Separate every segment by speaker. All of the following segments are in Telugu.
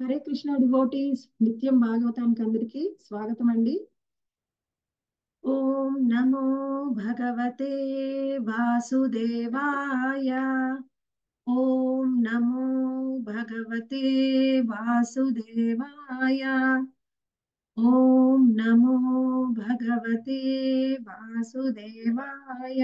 Speaker 1: హరే కృష్ణ డివోటీస్ నిత్యం భాగవతానికి అందరికీ స్వాగతం అండి ఓం నమో భగవతే వాసుదేవాయ ఓం నమో భగవతే వాసుదేవాయ ఓం నమో భగవతే వాసుదేవాయ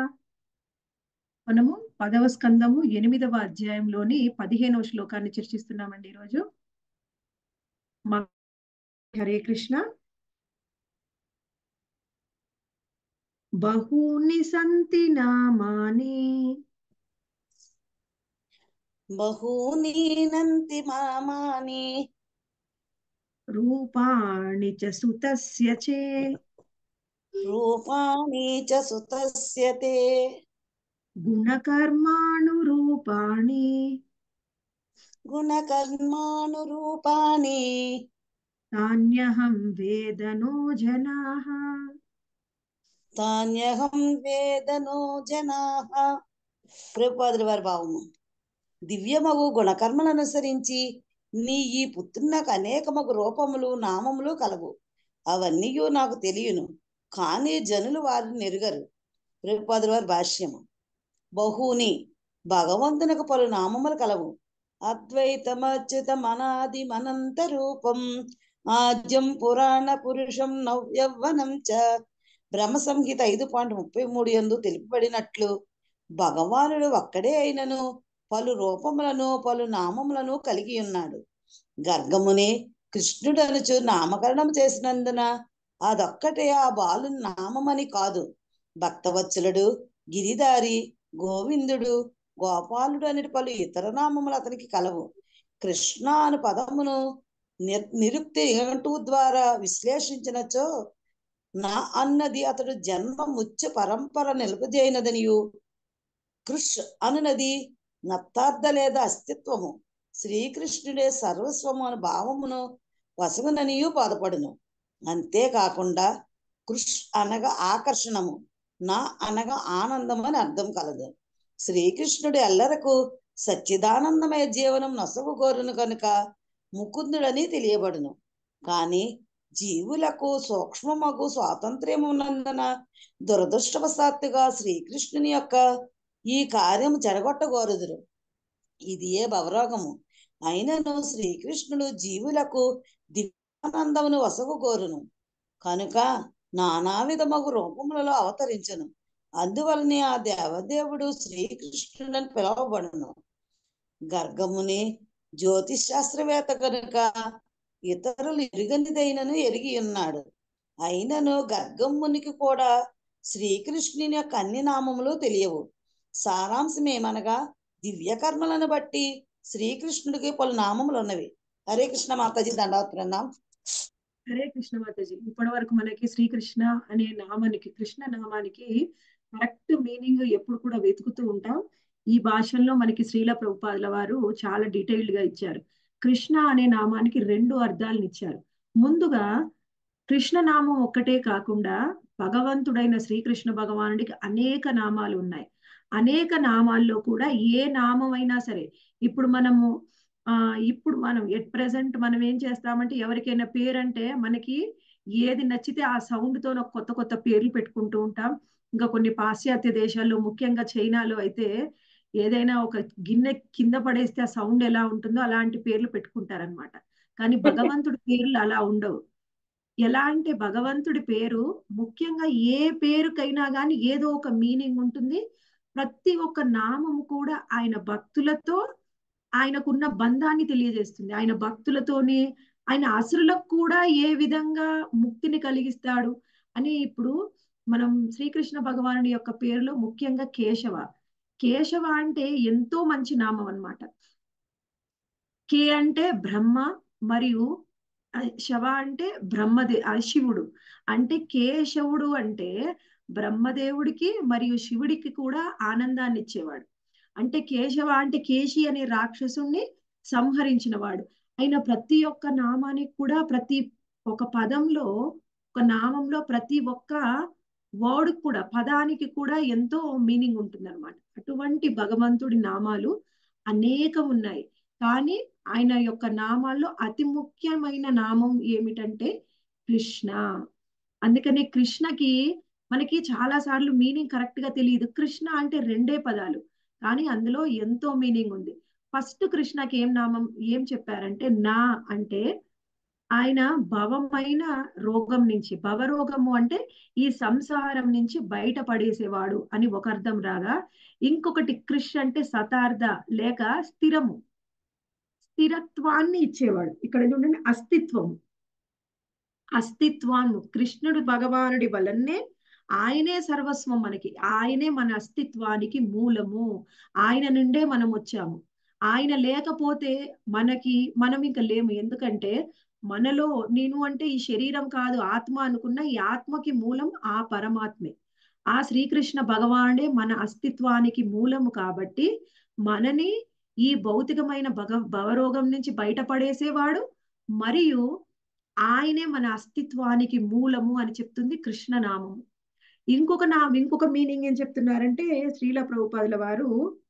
Speaker 1: మనము పదవ స్కందము ఎనిమిదవ అధ్యాయంలోని పదిహేనవ శ్లోకాన్ని చర్చిస్తున్నామండి ఈరోజు మా- హరే కృష్ణ బహూని సంతి నామాని
Speaker 2: బహూని నంతి మామాని
Speaker 1: రూపాణి చ సుతస్య చే
Speaker 2: రూపాణి చ సుతస్య తే
Speaker 1: గుణకర్మాణురూపాణి
Speaker 2: గుణకర్మానురూపాణి
Speaker 1: తాన్యహం వేదనో జనాః
Speaker 2: తాన్యహం వేదనో జనాః ప్రభుపాదుల వారి భావము దివ్యమగు గుణకర్మలను అనుసరించి నీ ఈ పుత్రునకు అనేకమగు రూపములు నామములు కలవు అవన్నీ నాకు తెలియను కానీ జనులు వారిని నెరుగరు ప్రభుపాదుల వారి భాష్యము బహుని భగవంతునకు పలు నామములు కలవు అద్వైతమచ్యుతం అనాది మనంత రూపం ఆద్యం పురాణ పురుషం నవ్యవ్వనం చ బ్రహ్మ సంహిత ఐదు పాయింట్ ముప్పై మూడు ఎందు తెలుపబడినట్లు భగవానుడు ఒక్కడే అయినను పలు రూపములను పలు నామములను కలిగి ఉన్నాడు గర్గముని కృష్ణుడు అనుచు నామకరణం చేసినందున అదొక్కటే ఆ బాలుని నామమని కాదు భక్తవత్సలుడు గిరిదారి గోవిందుడు గోపాలుడు అనే పలు ఇతర నామములు అతనికి కలవు కృష్ణ అను పదమును నిర్ నిరుక్తి నిఘంటువు ద్వారా విశ్లేషించినచో నా అన్నది అతడు జన్మ ముచ్చ పరంపర నిలుపజేయనదనియు కృష్ అనునది నత్తార్థ లేదా అస్తిత్వము శ్రీకృష్ణుడే సర్వస్వము అను భావమును వసగుననియు బాధపడును అంతేకాకుండా కృష్ అనగా ఆకర్షణము నా అనగా ఆనందం అని అర్థం కలదు శ్రీకృష్ణుడి అల్లరకు సచ్చిదానందమయ జీవనం నొసగు కోరును కనుక ముకుందుడని తెలియబడును కానీ జీవులకు సూక్ష్మమగు స్వాతంత్ర్యం ఉన్నందున దురదృష్టవశాత్తుగా శ్రీకృష్ణుని యొక్క ఈ కార్యం జరగొట్టగోరుదురు ఇది ఏ భవరోగము అయినను శ్రీకృష్ణుడు జీవులకు దివ్యానందమును వసగు కోరును కనుక నానా విధమగు రూపములలో అవతరించును అందువలనే ఆ దేవదేవుడు శ్రీకృష్ణుడని పిలువబడును గర్గముని జ్యోతిష్ శాస్త్రవేత్త కనుక ఇతరులు ఎరుగనిదైనను ఎరిగి ఉన్నాడు అయినను గర్గమునికి కూడా శ్రీకృష్ణుని యొక్క అన్ని నామములు తెలియవు సారాంశం ఏమనగా దివ్య కర్మలను బట్టి శ్రీకృష్ణుడికి పలు నామములు ఉన్నవి హరే కృష్ణ మాతాజీ దండవత్ ప్రణాం
Speaker 1: హరే కృష్ణ మాతాజీ ఇప్పటి వరకు మనకి శ్రీకృష్ణ అనే నామానికి కృష్ణ నామానికి కరెక్ట్ మీనింగ్ ఎప్పుడు కూడా వెతుకుతూ ఉంటాం ఈ భాషల్లో మనకి శ్రీల ప్రభుపాదుల వారు చాలా డీటెయిల్డ్ గా ఇచ్చారు కృష్ణ అనే నామానికి రెండు అర్థాలను ఇచ్చారు ముందుగా కృష్ణ నామం ఒక్కటే కాకుండా భగవంతుడైన శ్రీకృష్ణ భగవానుడికి అనేక నామాలు ఉన్నాయి అనేక నామాల్లో కూడా ఏ నామం అయినా సరే ఇప్పుడు మనము ఆ ఇప్పుడు మనం ఎట్ ప్రెసెంట్ మనం ఏం చేస్తామంటే ఎవరికైనా పేరు అంటే మనకి ఏది నచ్చితే ఆ సౌండ్ తో కొత్త కొత్త పేర్లు పెట్టుకుంటూ ఉంటాం ఇంకా కొన్ని పాశ్చాత్య దేశాల్లో ముఖ్యంగా చైనాలో అయితే ఏదైనా ఒక గిన్నె కింద పడేస్తే ఆ సౌండ్ ఎలా ఉంటుందో అలాంటి పేర్లు పెట్టుకుంటారనమాట కానీ భగవంతుడి పేర్లు అలా ఉండవు ఎలా అంటే భగవంతుడి పేరు ముఖ్యంగా ఏ పేరుకైనా కానీ ఏదో ఒక మీనింగ్ ఉంటుంది ప్రతి ఒక్క నామము కూడా ఆయన భక్తులతో ఆయనకున్న బంధాన్ని తెలియజేస్తుంది ఆయన భక్తులతోనే ఆయన అసురులకు కూడా ఏ విధంగా ముక్తిని కలిగిస్తాడు అని ఇప్పుడు మనం శ్రీకృష్ణ భగవానుడి యొక్క పేరులో ముఖ్యంగా కేశవ కేశవ అంటే ఎంతో మంచి నామం అన్నమాట కే అంటే బ్రహ్మ మరియు శవ అంటే బ్రహ్మదే ఆ శివుడు అంటే కేశవుడు అంటే బ్రహ్మదేవుడికి మరియు శివుడికి కూడా ఆనందాన్ని ఇచ్చేవాడు అంటే కేశవ అంటే కేశి అనే రాక్షసుణ్ణి సంహరించిన వాడు అయిన ప్రతి ఒక్క నామానికి కూడా ప్రతి ఒక పదంలో ఒక నామంలో ప్రతి ఒక్క వర్డ్ కూడా పదానికి కూడా ఎంతో మీనింగ్ ఉంటుంది అనమాట అటువంటి భగవంతుడి నామాలు అనేకం ఉన్నాయి కానీ ఆయన యొక్క నామాల్లో అతి ముఖ్యమైన నామం ఏమిటంటే కృష్ణ అందుకనే కృష్ణకి మనకి చాలా సార్లు మీనింగ్ కరెక్ట్ గా తెలియదు కృష్ణ అంటే రెండే పదాలు కానీ అందులో ఎంతో మీనింగ్ ఉంది ఫస్ట్ కృష్ణకి ఏం నామం ఏం చెప్పారంటే నా అంటే ఆయన భవమైన రోగం నుంచి భవరోగము అంటే ఈ సంసారం నుంచి బయట పడేసేవాడు అని ఒక అర్థం రాగా ఇంకొకటి కృష్ అంటే శతార్థ లేక స్థిరము స్థిరత్వాన్ని ఇచ్చేవాడు ఇక్కడ చూడండి అస్తిత్వము అస్తిత్వాన్ని కృష్ణుడు భగవానుడి వలనే ఆయనే సర్వస్వం మనకి ఆయనే మన అస్తిత్వానికి మూలము ఆయన నుండే మనం వచ్చాము ఆయన లేకపోతే మనకి మనం ఇంకా లేము ఎందుకంటే మనలో నేను అంటే ఈ శరీరం కాదు ఆత్మ అనుకున్న ఈ ఆత్మకి మూలం ఆ పరమాత్మే ఆ శ్రీకృష్ణ భగవానుడే మన అస్తిత్వానికి మూలము కాబట్టి మనని ఈ భౌతికమైన భగ భవరోగం నుంచి బయటపడేసేవాడు మరియు ఆయనే మన అస్తిత్వానికి మూలము అని చెప్తుంది కృష్ణనామము ఇంకొక నా ఇంకొక మీనింగ్ ఏం చెప్తున్నారంటే శ్రీల ప్రభుపాదుల వారు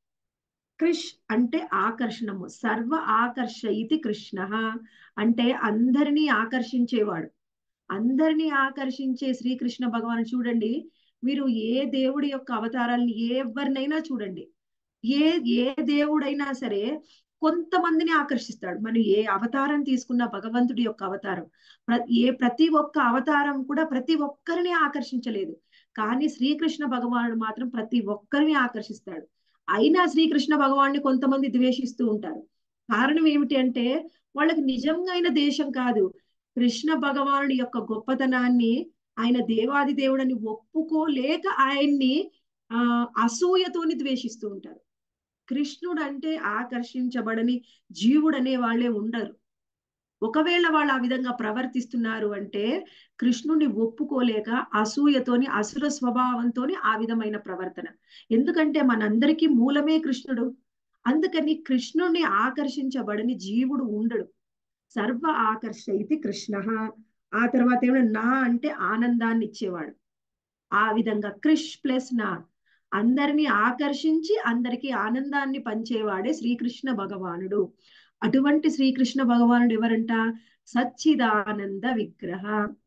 Speaker 1: కృష్ అంటే ఆకర్షణము సర్వ ఆకర్ష ఇది కృష్ణ అంటే అందరినీ ఆకర్షించేవాడు అందరినీ ఆకర్షించే శ్రీకృష్ణ భగవాన్ చూడండి మీరు ఏ దేవుడి యొక్క అవతారాన్ని ఎవరినైనా చూడండి ఏ ఏ దేవుడైనా సరే కొంతమందిని ఆకర్షిస్తాడు మనం ఏ అవతారం తీసుకున్న భగవంతుడి యొక్క అవతారం ఏ ప్రతి ఒక్క అవతారం కూడా ప్రతి ఒక్కరిని ఆకర్షించలేదు కానీ శ్రీకృష్ణ భగవానుడు మాత్రం ప్రతి ఒక్కరిని ఆకర్షిస్తాడు అయినా శ్రీకృష్ణ భగవాన్ని కొంతమంది ద్వేషిస్తూ ఉంటారు కారణం ఏమిటి అంటే వాళ్ళకి నిజంగా ఆయన దేశం కాదు కృష్ణ భగవానుడి యొక్క గొప్పతనాన్ని ఆయన దేవాది దేవుడని ఒప్పుకోలేక ఆయన్ని ఆ అసూయతోని ద్వేషిస్తూ ఉంటారు కృష్ణుడు అంటే ఆకర్షించబడని జీవుడు అనే వాళ్ళే ఉండరు ఒకవేళ వాళ్ళు ఆ విధంగా ప్రవర్తిస్తున్నారు అంటే కృష్ణుని ఒప్పుకోలేక అసూయతోని అసుర స్వభావంతోని ఆ విధమైన ప్రవర్తన ఎందుకంటే మనందరికీ మూలమే కృష్ణుడు అందుకని కృష్ణుడిని ఆకర్షించబడని జీవుడు ఉండడు సర్వ ఆకర్ష ఇది కృష్ణ ఆ తర్వాత ఏమైనా నా అంటే ఆనందాన్ని ఇచ్చేవాడు ఆ విధంగా కృష్ ప్లస్ నా అందరినీ ఆకర్షించి అందరికీ ఆనందాన్ని పంచేవాడే శ్రీకృష్ణ భగవానుడు అటువంటి శ్రీకృష్ణ భగవానుడు ఎవరంట సచ్చిదానంద విగ్రహ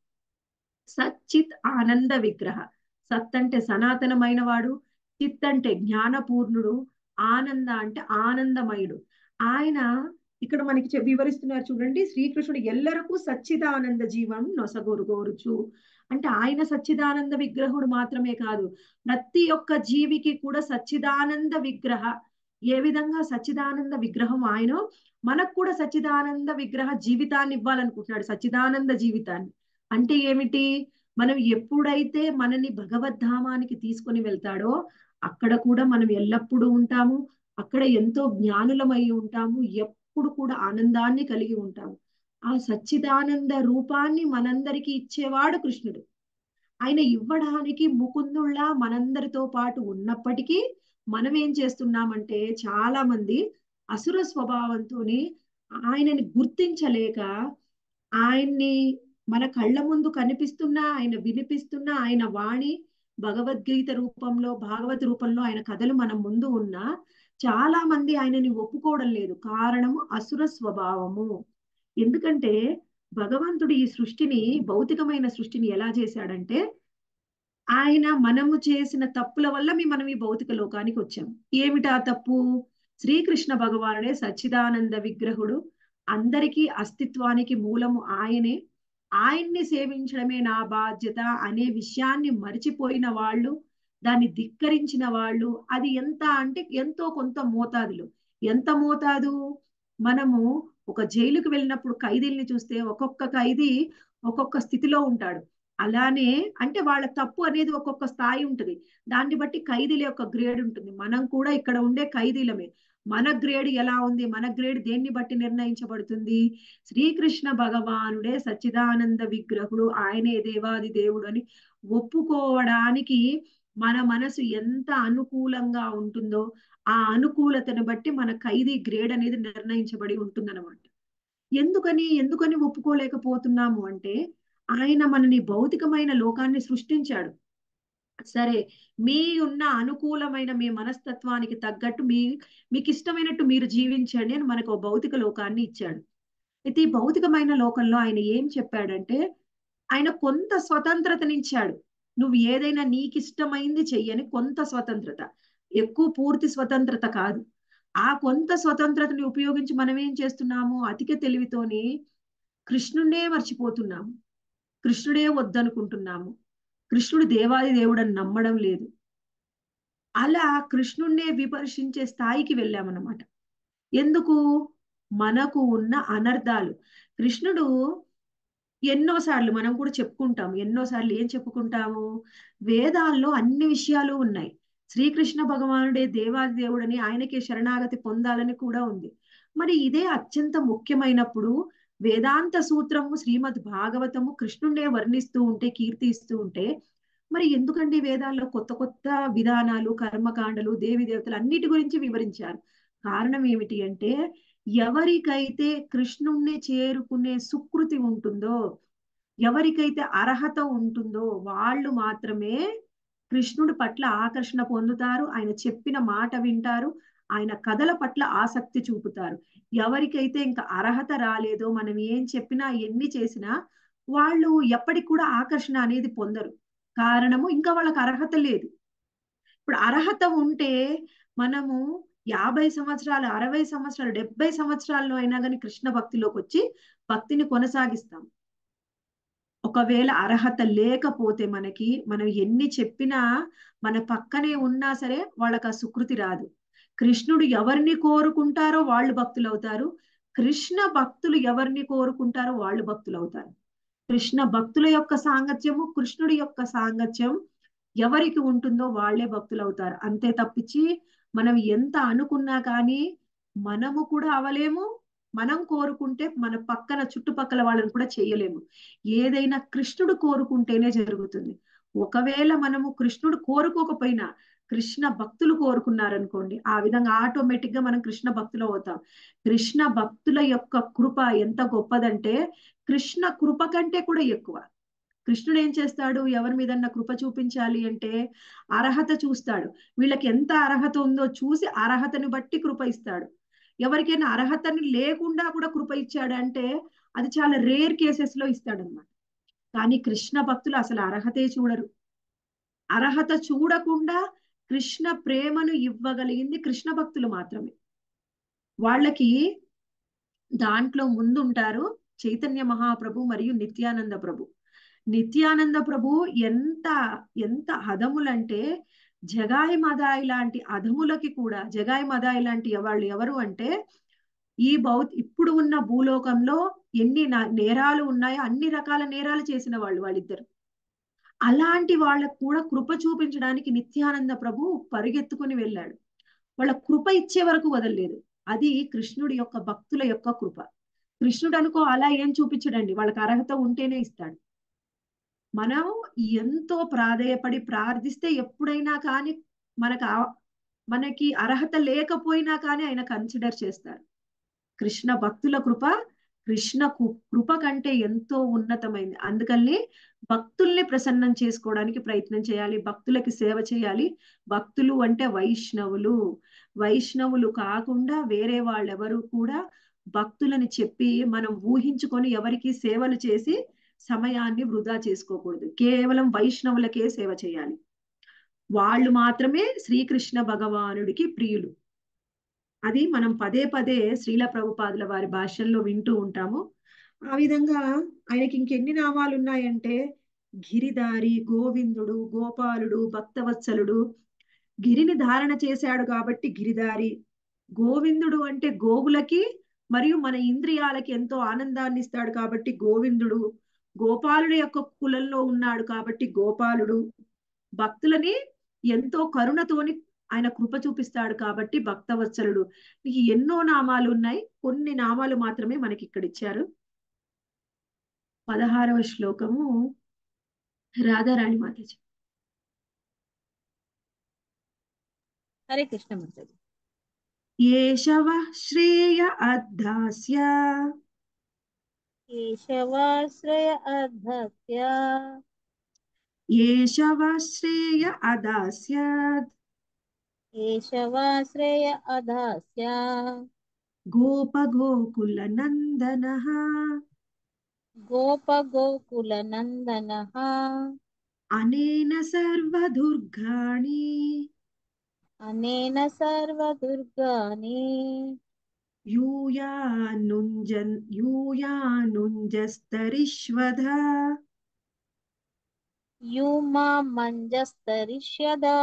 Speaker 1: సచ్చిత్ ఆనంద విగ్రహ సత్ అంటే సనాతనమైన వాడు చిత్ అంటే జ్ఞానపూర్ణుడు ఆనంద అంటే ఆనందమయుడు ఆయన ఇక్కడ మనకి వివరిస్తున్నారు చూడండి శ్రీకృష్ణుడు ఎల్లరకు సచ్చిదానంద జీవం నొసగొరుగోరుచు అంటే ఆయన సచ్చిదానంద విగ్రహుడు మాత్రమే కాదు ప్రతి ఒక్క జీవికి కూడా సచ్చిదానంద విగ్రహ ఏ విధంగా సచ్చిదానంద విగ్రహం ఆయన మనకు కూడా సచ్చిదానంద విగ్రహ జీవితాన్ని ఇవ్వాలనుకుంటున్నాడు సచ్చిదానంద జీవితాన్ని అంటే ఏమిటి మనం ఎప్పుడైతే మనని భగవద్ధామానికి తీసుకొని వెళ్తాడో అక్కడ కూడా మనం ఎల్లప్పుడూ ఉంటాము అక్కడ ఎంతో జ్ఞానులమై ఉంటాము ఎప్పుడు కూడా ఆనందాన్ని కలిగి ఉంటాము ఆ సచ్చిదానంద రూపాన్ని మనందరికీ ఇచ్చేవాడు కృష్ణుడు ఆయన ఇవ్వడానికి ముకుందుళ్ళ మనందరితో పాటు ఉన్నప్పటికీ మనం ఏం చేస్తున్నామంటే చాలా మంది అసుర స్వభావంతోని ఆయనని గుర్తించలేక ఆయన్ని మన కళ్ళ ముందు కనిపిస్తున్నా ఆయన వినిపిస్తున్నా ఆయన వాణి భగవద్గీత రూపంలో భాగవత రూపంలో ఆయన కథలు మన ముందు ఉన్నా చాలా మంది ఆయనని ఒప్పుకోవడం లేదు కారణము అసుర స్వభావము ఎందుకంటే భగవంతుడు ఈ సృష్టిని భౌతికమైన సృష్టిని ఎలా చేశాడంటే ఆయన మనము చేసిన తప్పుల వల్ల మీ మనం ఈ భౌతిక లోకానికి వచ్చాం ఏమిటా తప్పు శ్రీకృష్ణ భగవానుడే సచ్చిదానంద విగ్రహుడు అందరికీ అస్తిత్వానికి మూలము ఆయనే ఆయన్ని సేవించడమే నా బాధ్యత అనే విషయాన్ని మరిచిపోయిన వాళ్ళు దాన్ని ధిక్కరించిన వాళ్ళు అది ఎంత అంటే ఎంతో కొంత మోతాదులు ఎంత మోతాదు మనము ఒక జైలుకు వెళ్ళినప్పుడు ఖైదీల్ని చూస్తే ఒక్కొక్క ఖైదీ ఒక్కొక్క స్థితిలో ఉంటాడు అలానే అంటే వాళ్ళ తప్పు అనేది ఒక్కొక్క స్థాయి ఉంటుంది దాన్ని బట్టి ఖైదీల యొక్క గ్రేడ్ ఉంటుంది మనం కూడా ఇక్కడ ఉండే ఖైదీలమే మన గ్రేడ్ ఎలా ఉంది మన గ్రేడ్ దేన్ని బట్టి నిర్ణయించబడుతుంది శ్రీకృష్ణ భగవానుడే సచ్చిదానంద విగ్రహుడు ఆయనే దేవాది దేవుడు అని ఒప్పుకోవడానికి మన మనసు ఎంత అనుకూలంగా ఉంటుందో ఆ అనుకూలతను బట్టి మన ఖైదీ గ్రేడ్ అనేది నిర్ణయించబడి ఉంటుందన్నమాట ఎందుకని ఎందుకని ఒప్పుకోలేకపోతున్నాము అంటే ఆయన మనని భౌతికమైన లోకాన్ని సృష్టించాడు సరే మీ ఉన్న అనుకూలమైన మీ మనస్తత్వానికి తగ్గట్టు మీ మీకు ఇష్టమైనట్టు మీరు జీవించండి అని మనకు ఓ భౌతిక లోకాన్ని ఇచ్చాడు అయితే ఈ భౌతికమైన లోకంలో ఆయన ఏం చెప్పాడంటే ఆయన కొంత స్వతంత్రతనిచ్చాడు నువ్వు ఏదైనా నీకు ఇష్టమైంది చెయ్యని కొంత స్వతంత్రత ఎక్కువ పూర్తి స్వతంత్రత కాదు ఆ కొంత స్వతంత్రతని ఉపయోగించి మనం ఏం చేస్తున్నాము అధిక తెలివితోని కృష్ణుడే మర్చిపోతున్నాము కృష్ణుడే వద్దనుకుంటున్నాము కృష్ణుడు దేవాది దేవుడని నమ్మడం లేదు అలా కృష్ణుణ్ణే విమర్శించే స్థాయికి వెళ్ళామన్నమాట ఎందుకు మనకు ఉన్న అనర్థాలు కృష్ణుడు ఎన్నోసార్లు మనం కూడా చెప్పుకుంటాం ఎన్నోసార్లు ఏం చెప్పుకుంటాము వేదాల్లో అన్ని విషయాలు ఉన్నాయి శ్రీకృష్ణ భగవానుడే దేవాది దేవుడని ఆయనకే శరణాగతి పొందాలని కూడా ఉంది మరి ఇదే అత్యంత ముఖ్యమైనప్పుడు వేదాంత సూత్రము శ్రీమద్ భాగవతము కృష్ణుడే వర్ణిస్తూ ఉంటే కీర్తిస్తూ ఉంటే మరి ఎందుకండి వేదాల్లో కొత్త కొత్త విధానాలు కర్మకాండలు దేవి దేవతలు అన్నిటి గురించి వివరించారు కారణం ఏమిటి అంటే ఎవరికైతే కృష్ణుణ్ణి చేరుకునే సుకృతి ఉంటుందో ఎవరికైతే అర్హత ఉంటుందో వాళ్ళు మాత్రమే కృష్ణుడి పట్ల ఆకర్షణ పొందుతారు ఆయన చెప్పిన మాట వింటారు ఆయన కథల పట్ల ఆసక్తి చూపుతారు ఎవరికైతే ఇంకా అర్హత రాలేదో మనం ఏం చెప్పినా ఎన్ని చేసినా వాళ్ళు ఎప్పటికి కూడా ఆకర్షణ అనేది పొందరు కారణము ఇంకా వాళ్ళకి అర్హత లేదు ఇప్పుడు అర్హత ఉంటే మనము యాభై సంవత్సరాలు అరవై సంవత్సరాలు డెబ్బై సంవత్సరాల్లో అయినా కానీ కృష్ణ భక్తిలోకి వచ్చి భక్తిని కొనసాగిస్తాం ఒకవేళ అర్హత లేకపోతే మనకి మనం ఎన్ని చెప్పినా మన పక్కనే ఉన్నా సరే వాళ్ళకి ఆ సుకృతి రాదు కృష్ణుడు ఎవరిని కోరుకుంటారో వాళ్ళు భక్తులు అవుతారు కృష్ణ భక్తులు ఎవరిని కోరుకుంటారో వాళ్ళు భక్తులు అవుతారు కృష్ణ భక్తుల యొక్క సాంగత్యము కృష్ణుడి యొక్క సాంగత్యం ఎవరికి ఉంటుందో వాళ్ళే భక్తులు అవుతారు అంతే తప్పించి మనం ఎంత అనుకున్నా కానీ మనము కూడా అవలేము మనం కోరుకుంటే మన పక్కన చుట్టుపక్కల వాళ్ళని కూడా చేయలేము ఏదైనా కృష్ణుడు కోరుకుంటేనే జరుగుతుంది ఒకవేళ మనము కృష్ణుడు కోరుకోకపోయినా కృష్ణ భక్తులు కోరుకున్నారనుకోండి ఆ విధంగా ఆటోమేటిక్ గా మనం కృష్ణ భక్తులు అవుతాం కృష్ణ భక్తుల యొక్క కృప ఎంత గొప్పదంటే కృష్ణ కృప కంటే కూడా ఎక్కువ కృష్ణుడు ఏం చేస్తాడు ఎవరి మీదన్నా కృప చూపించాలి అంటే అర్హత చూస్తాడు వీళ్ళకి ఎంత అర్హత ఉందో చూసి అర్హతని బట్టి కృప ఇస్తాడు ఎవరికైనా అర్హతని లేకుండా కూడా కృప ఇచ్చాడు అంటే అది చాలా రేర్ కేసెస్ లో ఇస్తాడనమాట కానీ కృష్ణ భక్తులు అసలు అర్హతే చూడరు అర్హత చూడకుండా కృష్ణ ప్రేమను ఇవ్వగలిగింది కృష్ణ భక్తులు మాత్రమే వాళ్ళకి దాంట్లో ముందుంటారు చైతన్య మహాప్రభు మరియు నిత్యానంద ప్రభు నిత్యానంద ప్రభు ఎంత ఎంత హదములంటే జగాయి మదాయి లాంటి అధములకి కూడా జగాయి మదాయి లాంటి వాళ్ళు ఎవరు అంటే ఈ భౌత్ ఇప్పుడు ఉన్న భూలోకంలో ఎన్ని నేరాలు ఉన్నాయో అన్ని రకాల నేరాలు చేసిన వాళ్ళు వాళ్ళిద్దరు అలాంటి వాళ్ళకు కూడా కృప చూపించడానికి నిత్యానంద ప్రభు పరిగెత్తుకుని వెళ్ళాడు వాళ్ళ కృప ఇచ్చే వరకు వదలలేదు అది కృష్ణుడి యొక్క భక్తుల యొక్క కృప కృష్ణుడు అనుకో అలా ఏం చూపించడండి వాళ్ళకి అర్హత ఉంటేనే ఇస్తాడు మనం ఎంతో ప్రాధేయపడి ప్రార్థిస్తే ఎప్పుడైనా కానీ మనకు మనకి అర్హత లేకపోయినా కానీ ఆయన కన్సిడర్ చేస్తారు కృష్ణ భక్తుల కృప కృష్ణ కృప కంటే ఎంతో ఉన్నతమైంది అందుకని భక్తుల్ని ప్రసన్నం చేసుకోవడానికి ప్రయత్నం చేయాలి భక్తులకి సేవ చేయాలి భక్తులు అంటే వైష్ణవులు వైష్ణవులు కాకుండా వేరే వాళ్ళెవరు కూడా భక్తులని చెప్పి మనం ఊహించుకొని ఎవరికి సేవలు చేసి సమయాన్ని వృధా చేసుకోకూడదు కేవలం వైష్ణవులకే సేవ చేయాలి వాళ్ళు మాత్రమే శ్రీకృష్ణ భగవానుడికి ప్రియులు అది మనం పదే పదే శ్రీల ప్రభుపాదుల వారి భాషల్లో వింటూ ఉంటాము ఆ విధంగా ఆయనకి ఇంకెన్ని నామాలు ఉన్నాయంటే గిరిదారి గోవిందుడు గోపాలుడు భక్తవత్సలుడు గిరిని ధారణ చేశాడు కాబట్టి గిరిదారి గోవిందుడు అంటే గోవులకి మరియు మన ఇంద్రియాలకి ఎంతో ఆనందాన్ని ఇస్తాడు కాబట్టి గోవిందుడు గోపాలుడి యొక్క కులంలో ఉన్నాడు కాబట్టి గోపాలుడు భక్తులని ఎంతో కరుణతోని ఆయన కృప చూపిస్తాడు కాబట్టి భక్తవత్సలుడు నీకు ఎన్నో నామాలు ఉన్నాయి కొన్ని నామాలు మాత్రమే మనకి ఇక్కడ ఇచ్చారు పదహారవ శ్లోకము రాధారాణి మాతాజీ
Speaker 3: హరే కృష్ణ మాతాజీ
Speaker 1: ఏషవ శ్రేయ అద్దాస్య
Speaker 3: కేశవాశ్రయ అర్ధస్య
Speaker 1: ఏషవాశ్రేయ అదాస్యాద్
Speaker 3: కేశవాశ్రయ అదాస్య
Speaker 1: గోపగోకుల నందన
Speaker 3: గోప గోకుల నందన
Speaker 1: అనేన సర్వదుర్గాణి
Speaker 3: అనేన సర్వదుర్గాని
Speaker 1: యూయానుంజన్ యూయానుంజస్తరిష్వధ
Speaker 3: యూమా మంజస్తరిష్యదా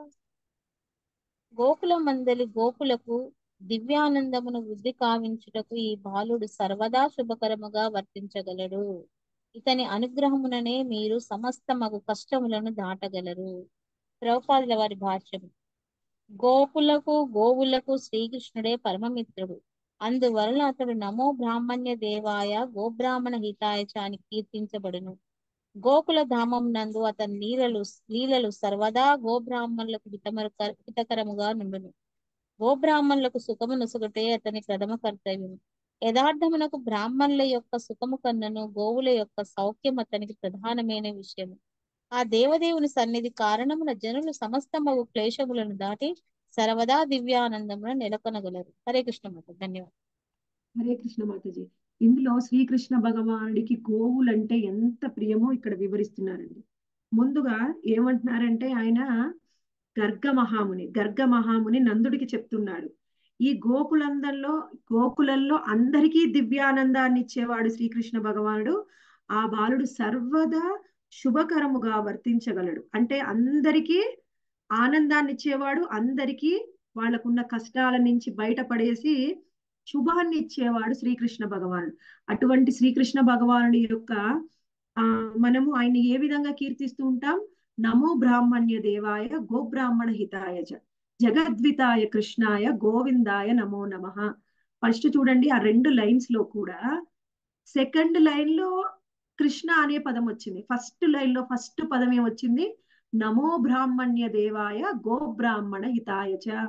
Speaker 3: గోకుల మందలి గోకులకు దివ్యానందమును వృద్ధి కావించుటకు ఈ బాలుడు సర్వదా శుభకరముగా వర్తించగలడు ఇతని అనుగ్రహముననే మీరు సమస్త మగు కష్టములను దాటగలరు ప్రభుపాదుల వారి భాష్యం గోకులకు గోవులకు శ్రీకృష్ణుడే పరమమిత్రుడు అందువలన అతడు నమో బ్రాహ్మణ్య దేవాయ గోబ్రాహ్మణ హితాయ చ అని కీర్తించబడును గోకుల ధామం నందు అతని లీలలు లీలలు సర్వదా గోబ్రాహ్మణులకు హితమర హితకరముగా నుండును గోబ్రాహ్మణులకు సుఖము నొసగటే అతని ప్రథమ కర్తవ్యం యథార్థమునకు బ్రాహ్మణుల యొక్క సుఖము కన్నను గోవుల యొక్క సౌఖ్యం అతనికి ప్రధానమైన విషయం ఆ దేవదేవుని సన్నిధి కారణమున జనులు సమస్తమగు క్లేశములను దాటి సర్వదా దివ్యానందమున నెలకొనగలరు హరే కృష్ణ మాత ధన్యవాదాలు
Speaker 1: హరే కృష్ణ మాతాజీ ఇందులో శ్రీకృష్ణ భగవానుడికి గోవులంటే ఎంత ప్రియమో ఇక్కడ వివరిస్తున్నారండి ముందుగా ఏమంటున్నారంటే ఆయన గర్గ మహాముని గర్గ మహాముని నందుడికి చెప్తున్నాడు ఈ గోకులందరిలో గోకులంలో అందరికీ దివ్యానందాన్ని ఇచ్చేవాడు శ్రీకృష్ణ భగవానుడు ఆ బాలుడు సర్వదా శుభకరముగా వర్తించగలడు అంటే అందరికీ ఆనందాన్ని ఇచ్చేవాడు అందరికీ వాళ్ళకున్న కష్టాల నుంచి బయటపడేసి శుభాన్ని ఇచ్చేవాడు శ్రీకృష్ణ భగవానుడు అటువంటి శ్రీకృష్ణ భగవానుడి యొక్క ఆ మనము ఆయన ఏ విధంగా కీర్తిస్తూ ఉంటాం నమో బ్రాహ్మణ్య దేవాయ గోబ్రాహ్మణ హితాయ చ జగద్వితాయ కృష్ణాయ గోవిందాయ నమో నమ ఫస్ట్ చూడండి ఆ రెండు లైన్స్ లో కూడా సెకండ్ లైన్ లో కృష్ణ అనే పదం వచ్చింది ఫస్ట్ లైన్ లో ఫస్ట్ పదం ఏమొచ్చింది నమో బ్రాహ్మణ్య దేవాయ గోబ్రాహ్మణ హితాయ చ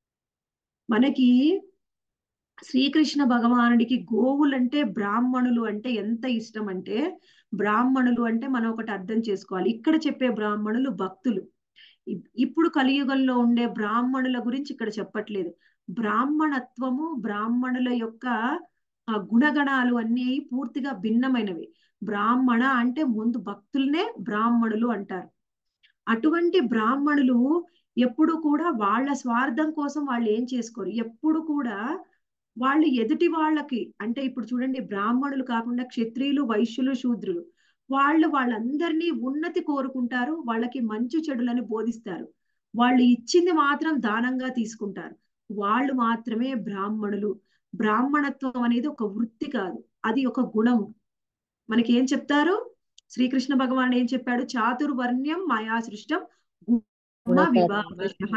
Speaker 1: మనకి శ్రీకృష్ణ భగవానుడికి గోవులంటే బ్రాహ్మణులు అంటే ఎంత ఇష్టం అంటే బ్రాహ్మణులు అంటే మనం ఒకటి అర్థం చేసుకోవాలి ఇక్కడ చెప్పే బ్రాహ్మణులు భక్తులు ఇప్- ఇప్పుడు కలియుగంలో ఉండే బ్రాహ్మణుల గురించి ఇక్కడ చెప్పట్లేదు బ్రాహ్మణత్వము బ్రాహ్మణుల యొక్క ఆ గుణగణాలు అన్నీ పూర్తిగా భిన్నమైనవి బ్రాహ్మణ అంటే ముందు భక్తులనే బ్రాహ్మణులు అంటారు అటువంటి బ్రాహ్మణులు ఎప్పుడు కూడా వాళ్ళ స్వార్థం కోసం వాళ్ళు ఏం చేసుకోరు ఎప్పుడు కూడా వాళ్ళు ఎదుటి వాళ్ళకి అంటే ఇప్పుడు చూడండి బ్రాహ్మణులు కాకుండా క్షత్రియులు వైశ్యులు శూద్రులు వాళ్ళు వాళ్ళందరినీ ఉన్నతి కోరుకుంటారు వాళ్ళకి మంచు చెడులని బోధిస్తారు వాళ్ళు ఇచ్చింది మాత్రం దానంగా తీసుకుంటారు వాళ్ళు మాత్రమే బ్రాహ్మణులు బ్రాహ్మణత్వం అనేది ఒక వృత్తి కాదు అది ఒక గుణం మనకి ఏం చెప్తారు శ్రీకృష్ణ భగవాన్ ఏం చెప్పాడు చాతుర్వర్ణ్యం మాయా సృష్టం గుణ విభాగశః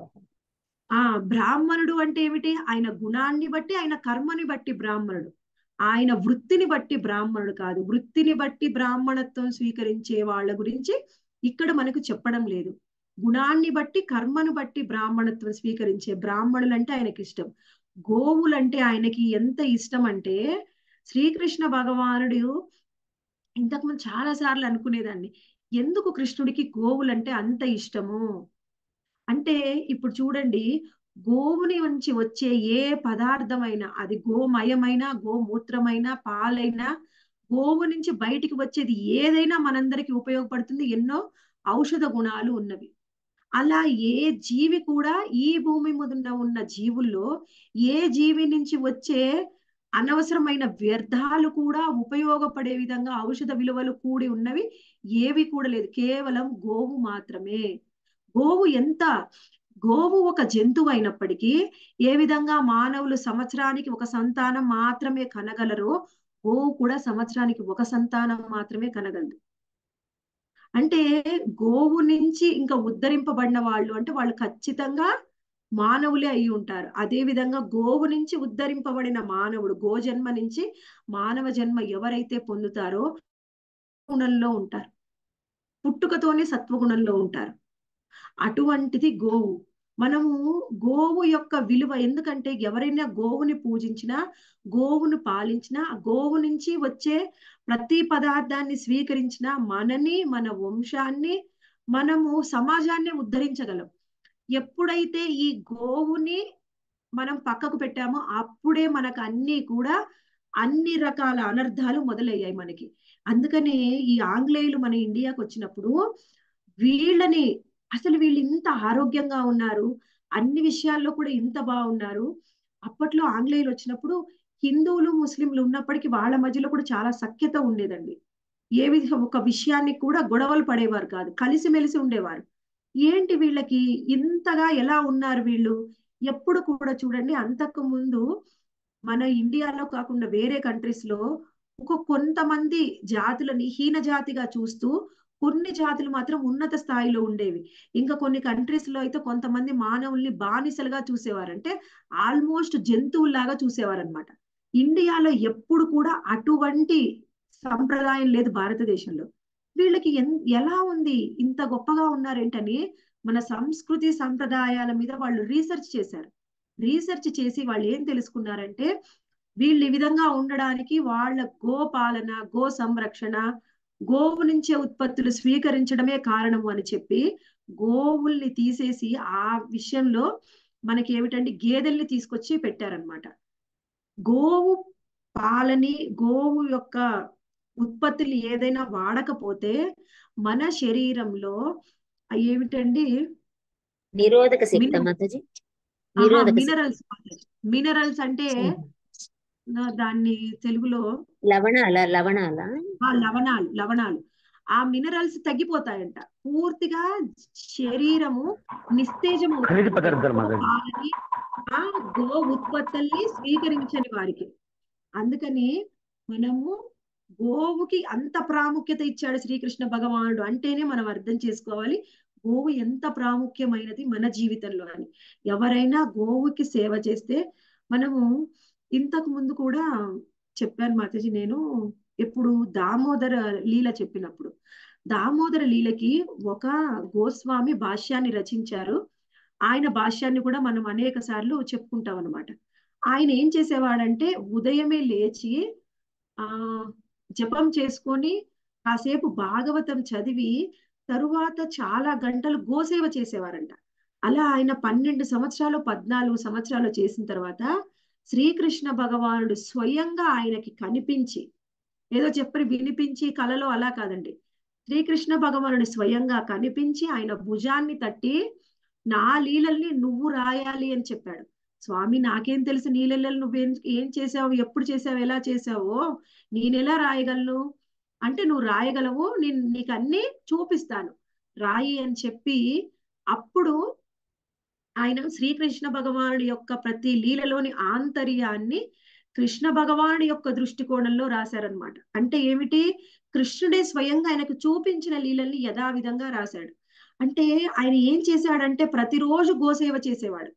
Speaker 1: ఆ బ్రాహ్మణుడు అంటే ఏమిటి ఆయన గుణాన్ని బట్టి ఆయన కర్మని బట్టి బ్రాహ్మణుడు ఆయన వృత్తిని బట్టి బ్రాహ్మణుడు కాదు వృత్తిని బట్టి బ్రాహ్మణత్వం స్వీకరించే వాళ్ళ గురించి ఇక్కడ మనకు చెప్పడం లేదు గుణాన్ని బట్టి కర్మను బట్టి బ్రాహ్మణత్వం స్వీకరించే బ్రాహ్మణులు అంటే ఆయనకి ఇష్టం గోవులంటే ఆయనకి ఎంత ఇష్టం అంటే శ్రీకృష్ణ భగవానుడు ఇంతకుముందు చాలా సార్లు అనుకునేదాన్ని ఎందుకు కృష్ణుడికి గోవులంటే అంత ఇష్టము అంటే ఇప్పుడు చూడండి గోవుని నుంచి వచ్చే ఏ పదార్థమైనా అది గోమయమైన గోమూత్రమైన పాలైనా గోవు నుంచి బయటికి వచ్చేది ఏదైనా మనందరికి ఉపయోగపడుతుంది ఎన్నో ఔషధ గుణాలు ఉన్నవి అలా ఏ జీవి కూడా ఈ భూమి మీద ఉన్న జీవుల్లో ఏ జీవి నుంచి వచ్చే అనవసరమైన వ్యర్థాలు కూడా ఉపయోగపడే విధంగా ఔషధ విలువలు కూడి ఉన్నవి ఏవి కూడా లేదు కేవలం గోవు మాత్రమే గోవు ఎంత గోవు ఒక జంతువు అయినప్పటికీ ఏ విధంగా మానవులు సంవత్సరానికి ఒక సంతానం మాత్రమే కనగలరో గోవు కూడా సంవత్సరానికి ఒక సంతానం మాత్రమే కనగలదు అంటే గోవు నుంచి ఇంకా ఉద్ధరింపబడిన వాళ్ళు అంటే వాళ్ళు ఖచ్చితంగా మానవులే అయి ఉంటారు అదే విధంగా గోవు నుంచి ఉద్ధరింపబడిన మానవుడు గో జన్మ నుంచి మానవ జన్మ ఎవరైతే పొందుతారో గుణంలో ఉంటారు పుట్టుకతోనే సత్వగుణంలో ఉంటారు అటువంటిది గోవు మనము గోవు యొక్క విలువ ఎందుకంటే ఎవరైనా గోవుని పూజించినా గోవును పాలించినా ఆ గోవు నుంచి వచ్చే ప్రతి పదార్థాన్ని స్వీకరించినా మనని మన వంశాన్ని మనము సమాజాన్ని ఉద్ధరించగలం ఎప్పుడైతే ఈ గోవుని మనం పక్కకు పెట్టామో అప్పుడే మనకు అన్ని కూడా అన్ని రకాల అనర్థాలు మొదలయ్యాయి మనకి అందుకనే ఈ ఆంగ్లేయులు మన ఇండియాకి వచ్చినప్పుడు వీళ్ళని అసలు వీళ్ళు ఇంత ఆరోగ్యంగా ఉన్నారు అన్ని విషయాల్లో కూడా ఇంత బాగున్నారు అప్పట్లో ఆంగ్లేయులు వచ్చినప్పుడు హిందువులు ముస్లింలు ఉన్నప్పటికీ వాళ్ళ మధ్యలో కూడా చాలా సఖ్యత ఉండేదండి ఏ విధ ఒక విషయాన్ని కూడా గొడవలు పడేవారు కాదు కలిసిమెలిసి ఉండేవారు ఏంటి వీళ్ళకి ఇంతగా ఎలా ఉన్నారు వీళ్ళు ఎప్పుడు కూడా చూడండి అంతకు ముందు మన ఇండియాలో కాకుండా వేరే కంట్రీస్ లో ఒక కొంతమంది జాతులని హీన జాతిగా చూస్తూ కొన్ని జాతులు మాత్రం ఉన్నత స్థాయిలో ఉండేవి ఇంకా కొన్ని కంట్రీస్ లో అయితే కొంతమంది మానవుల్ని బానిసలుగా చూసేవారు అంటే ఆల్మోస్ట్ జంతువుల్లాగా చూసేవారు అనమాట ఇండియాలో ఎప్పుడు కూడా అటువంటి సంప్రదాయం లేదు భారతదేశంలో వీళ్ళకి ఎన్ ఎలా ఉంది ఇంత గొప్పగా ఉన్నారేంటని మన సంస్కృతి సంప్రదాయాల మీద వాళ్ళు రీసెర్చ్ చేశారు రీసెర్చ్ చేసి వాళ్ళు ఏం తెలుసుకున్నారంటే వీళ్ళు ఈ విధంగా ఉండడానికి వాళ్ళ గోపాలన గో సంరక్షణ గోవు నుంచే ఉత్పత్తులు స్వీకరించడమే కారణము అని చెప్పి గోవుల్ని తీసేసి ఆ విషయంలో మనకి ఏమిటంటే గేదెల్ని తీసుకొచ్చి పెట్టారనమాట గోవు పాలని గోవు యొక్క ఉత్పత్తులు ఏదైనా వాడకపోతే మన శరీరంలో ఏమిటండి
Speaker 4: నిరోధక శక్తి
Speaker 1: మిన-
Speaker 4: మాతాజీ నిరోధక శక్తి
Speaker 1: మినరల్స్ మినరల్స్ అంటే నా దాన్ని తెలుగులో
Speaker 4: లవణాల లవణాల
Speaker 1: ఆ లవణాలు లవణాలు ఆ మినరల్స్ తగ్గిపోతాయంట పూర్తిగా శరీరము నిస్తేజం
Speaker 5: ఖనిజ పదార్థాలు మాదిరి.
Speaker 1: పాలని ఆ గో ఉత్పత్తుల్ని స్వీకరించని వారికి అందుకని మనము గోవుకి అంత ప్రాముఖ్యత ఇచ్చాడు శ్రీకృష్ణ భగవానుడు అంటేనే మనం అర్థం చేసుకోవాలి గోవు ఎంత ప్రాముఖ్యమైనది మన జీవితంలో అని ఎవరైనా గోవుకి సేవ చేస్తే మనము ఇంతకు ముందు కూడా చెప్పాను మాతాజీ నేను ఎప్పుడు దామోదర లీల చెప్పినప్పుడు దామోదర లీలకి ఒక గోస్వామి భాష్యాన్ని రచించారు ఆయన భాష్యాన్ని కూడా మనం అనేక సార్లు చెప్పుకుంటాం అనమాట ఆయన ఏం చేసేవాడంటే ఉదయమే లేచి ఆ జపం చేసుకొని కాసేపు భాగవతం చదివి తరువాత చాలా గంటలు గోసేవ చేసేవారంట అలా ఆయన పన్నెండు సంవత్సరాలు పద్నాలుగు సంవత్సరాలు చేసిన తర్వాత శ్రీకృష్ణ భగవానుడు స్వయంగా ఆయనకి కనిపించి ఏదో చెప్పి వినిపించి కలలో అలా కాదండి శ్రీకృష్ణ భగవానుడు స్వయంగా కనిపించి ఆయన భుజాన్ని తట్టి నా లీలల్ని నువ్వు రాయాలి అని చెప్పాడు స్వామి నాకేం తెలుసు నీ లీలలు నువ్వేం ఏం చేసావు ఎప్పుడు చేసావు ఎలా చేసావో నేనెలా రాయగలను అంటే నువ్వు రాయగలవు నేను నీకు అన్ని చూపిస్తాను రాయి అని చెప్పి అప్పుడు ఆయన శ్రీకృష్ణ భగవానుడి యొక్క ప్రతి లీలలోని ఆంతర్యాన్ని కృష్ణ భగవానుడి యొక్క దృష్టికోణంలో రాశారనమాట అంటే ఏమిటి కృష్ణుడే స్వయంగా ఆయనకు చూపించిన లీలల్ని యథావిధంగా రాశాడు అంటే ఆయన ఏం చేశాడంటే ప్రతిరోజు గోసేవ చేసేవాడు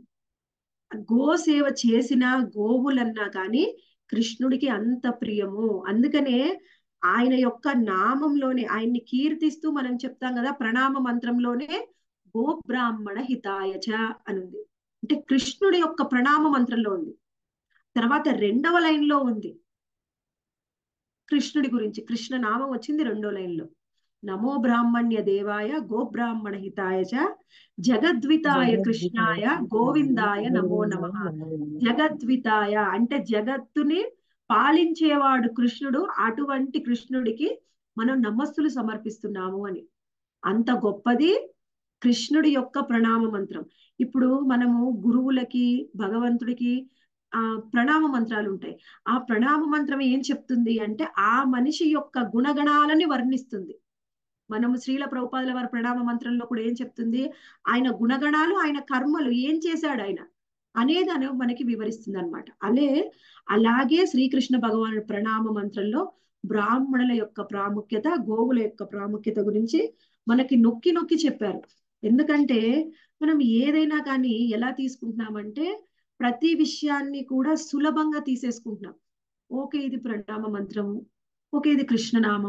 Speaker 1: గోసేవ చేసిన గోవులన్నా కానీ కృష్ణుడికి అంత ప్రియము అందుకనే ఆయన యొక్క నామంలోనే ఆయన్ని కీర్తిస్తూ మనం చెప్తాం కదా ప్రణామ మంత్రంలోనే గో బ్రాహ్మణ హితాయచ అని ఉంది అంటే కృష్ణుడి యొక్క ప్రణామ మంత్రంలో ఉంది తర్వాత రెండవ లైన్ లో ఉంది కృష్ణుడి గురించి కృష్ణ నామం వచ్చింది రెండో లైన్ లో నమో బ్రాహ్మణ్య దేవాయ గో బ్రాహ్మణ హితాయ చ జగద్వితాయ కృష్ణాయ గోవిందాయ నమో నమ జగద్వితాయ అంటే జగత్తుని పాలించేవాడు కృష్ణుడు అటువంటి కృష్ణుడికి మనం నమస్సులు సమర్పిస్తున్నాము అని అంత గొప్పది కృష్ణుడి యొక్క ప్రణామ మంత్రం ఇప్పుడు మనము గురువులకి భగవంతుడికి ఆ ప్రణామ మంత్రాలు ఉంటాయి ఆ ప్రణామ మంత్రం ఏం చెప్తుంది అంటే ఆ మనిషి యొక్క గుణగణాలని వర్ణిస్తుంది మనము శ్రీల ప్రభుపాదుల వారి ప్రణామ మంత్రంలో కూడా ఏం చెప్తుంది ఆయన గుణగణాలు ఆయన కర్మలు ఏం చేశాడు ఆయన అనేది అని మనకి వివరిస్తుంది అనమాట అలే అలాగే శ్రీకృష్ణ భగవానుడి ప్రణామ మంత్రంలో బ్రాహ్మణుల యొక్క ప్రాముఖ్యత గోవుల యొక్క ప్రాముఖ్యత గురించి మనకి నొక్కి నొక్కి చెప్పారు ఎందుకంటే మనం ఏదైనా కానీ ఎలా తీసుకుంటున్నామంటే ప్రతి విషయాన్ని కూడా సులభంగా తీసేసుకుంటున్నాం ఓకే ఇది ప్రణామ మంత్రము ఓకే ఇది కృష్ణనామము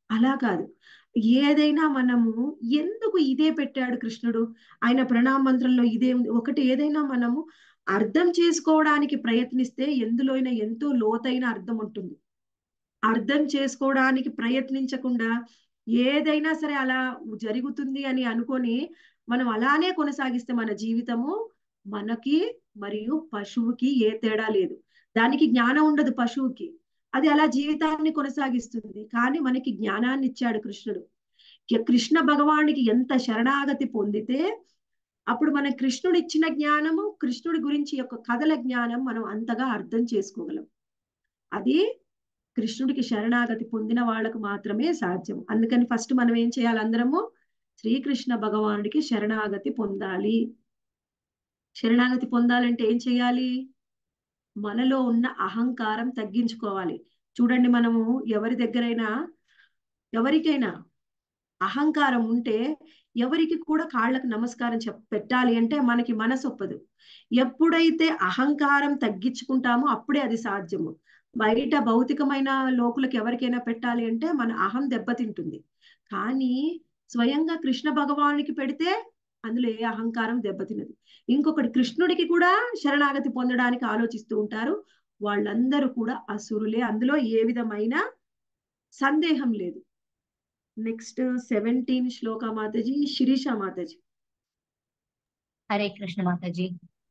Speaker 1: అలా కాదు ఏదైనా మనము ఎందుకు ఇదే పెట్టాడు కృష్ణుడు ఆయన ప్రణామ మంత్రంలో ఇదే ఉంది ఒకటి ఏదైనా మనము అర్థం చేసుకోవడానికి ప్రయత్నిస్తే ఎందులోనైనా ఎంతో లోతైన అర్థం ఉంటుంది అర్థం చేసుకోవడానికి ప్రయత్నించకుండా ఏదైనా సరే అలా జరుగుతుంది అని అనుకొని మనం అలానే కొనసాగిస్తే మన జీవితము మనకి మరియు పశువుకి ఏ తేడా లేదు దానికి జ్ఞానం ఉండదు పశువుకి అది అలా జీవితాన్ని కొనసాగిస్తుంది కానీ మనకి జ్ఞానాన్ని ఇచ్చాడు కృష్ణుడు ఇక కృష్ణ భగవానికి ఎంత శరణాగతి పొందితే అప్పుడు మన కృష్ణుడు ఇచ్చిన జ్ఞానము కృష్ణుడి గురించి యొక్క కథల జ్ఞానం మనం అంతగా అర్థం చేసుకోగలం అది కృష్ణుడికి శరణాగతి పొందిన వాళ్ళకు మాత్రమే సాధ్యం అందుకని ఫస్ట్ మనం ఏం చేయాలి అందరము శ్రీకృష్ణ భగవానుడికి శరణాగతి పొందాలి శరణాగతి పొందాలంటే ఏం చేయాలి మనలో ఉన్న అహంకారం తగ్గించుకోవాలి చూడండి మనము ఎవరి దగ్గరైనా ఎవరికైనా అహంకారం ఉంటే ఎవరికి కూడా కాళ్ళకు నమస్కారం చెప్ పెట్టాలి అంటే మనకి మనసు ఒప్పదు ఎప్పుడైతే అహంకారం తగ్గించుకుంటామో అప్పుడే అది సాధ్యము బయట భౌతికమైన లోకులకు ఎవరికైనా పెట్టాలి అంటే మన అహం దెబ్బతింటుంది కానీ స్వయంగా కృష్ణ భగవానికి పెడితే అందులో ఏ అహంకారం దెబ్బతినదు ఇంకొకటి కృష్ణుడికి కూడా శరణాగతి పొందడానికి ఆలోచిస్తూ ఉంటారు వాళ్ళందరూ కూడా అసురులే అందులో ఏ విధమైన సందేహం లేదు నెక్స్ట్ సెవెంటీన్ శ్లోక మాతాజీ శిరీష మాతాజీ
Speaker 5: హరే కృష్ణ మాతాజీ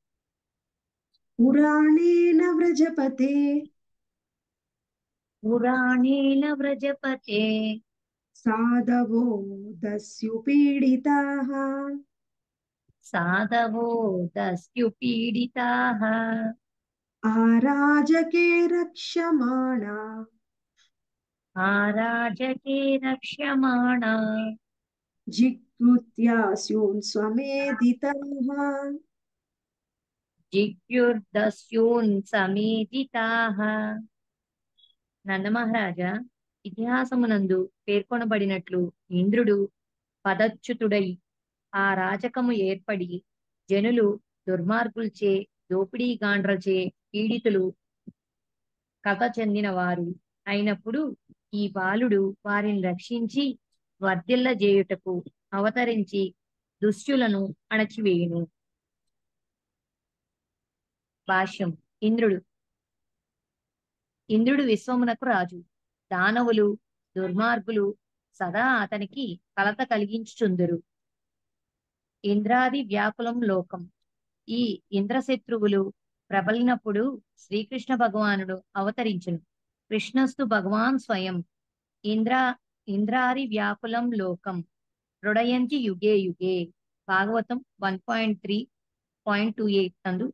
Speaker 1: పురాణేన వ్రజపతే
Speaker 5: పురాణేన వ్రజపతే
Speaker 1: సాధవో దస్యుపీడితాః
Speaker 5: సాధవో దస్యుపీడితాః
Speaker 1: ఆరాజకే రక్ష్యమాణా
Speaker 5: ఆరాజకే రక్ష్యమాణా
Speaker 1: జిగ్గుత్యాస్యూన్ స్వమేధితాః
Speaker 5: జిగ్యుర్దస్యూన్ సమేధితాః నందమహారాజా ఇతిహాసమునందు పేర్కొనబడినట్లు ఇంద్రుడు పదచ్యుతుడై ఆ రాజకము ఏర్పడి జనులు దుర్మార్గుల్చే దోపిడీ గాండ్రచే పీడితులు కథ చెందిన వారు అయినప్పుడు ఈ బాలుడు వారిని రక్షించి వర్ధిల్ల చేయుటకు అవతరించి దుష్టులను అణచివేయును భాష్యం ఇంద్రుడు ఇంద్రుడు విశ్వమునకు రాజు దానవులు దుర్మార్గులు సదా అతనికి కలత కలిగించుచుందురు ఇంద్రాది వ్యాకులం లోకం ఈ ఇంద్రశత్రువులు ప్రబలినప్పుడు శ్రీకృష్ణ భగవానుడు అవతరించును కృష్ణస్తు భగవాన్ స్వయం ఇంద్ర ఇంద్రారి వ్యాకులం లోకం రుడయంతి యుగే యుగే Bhagavatam one point three point two eight నందు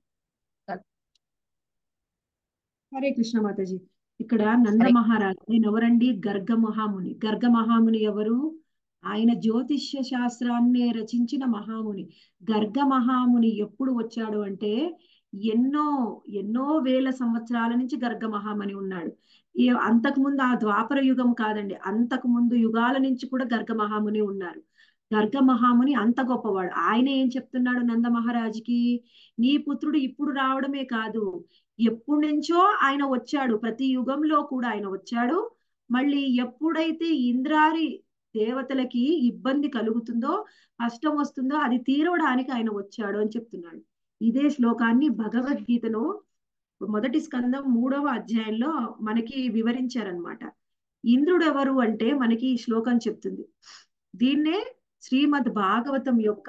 Speaker 1: హరే కృష్ణ మాతాజీ ఇక్కడ నంద మహారాజు ఆయన ఎవరండి గర్గ మహాముని గర్గ మహాముని ఎవరు ఆయన జ్యోతిష్య శాస్త్రాన్ని రచించిన మహాముని గర్గ మహాముని ఎప్పుడు వచ్చాడు అంటే ఎన్నో ఎన్నో వేల సంవత్సరాల నుంచి గర్గ మహాముని ఉన్నాడు ఈ అంతకు ముందు ఆ ద్వాపర యుగం కాదండి అంతకు ముందు యుగాల నుంచి కూడా గర్గ మహాముని ఉన్నారు గర్గ మహాముని అంత గొప్పవాడు ఆయన ఏం చెప్తున్నాడు నంద మహారాజుకి నీ పుత్రుడు ఇప్పుడు రావడమే కాదు ఎప్పటి నుంచో ఆయన వచ్చాడు ప్రతి యుగంలో కూడా ఆయన వచ్చాడు మళ్ళీ ఎప్పుడైతే ఇంద్రారి దేవతలకి ఇబ్బంది కలుగుతుందో కష్టం వస్తుందో అది తీరవడానికి ఆయన వచ్చాడు అని చెప్తున్నాడు ఇదే శ్లోకాన్ని భగవద్గీతలో మొదటి స్కందం మూడవ అధ్యాయంలో మనకి వివరించారనమాట ఇంద్రుడు ఎవరు అంటే మనకి ఈ శ్లోకం చెప్తుంది దీన్నే శ్రీమద్ భాగవతం యొక్క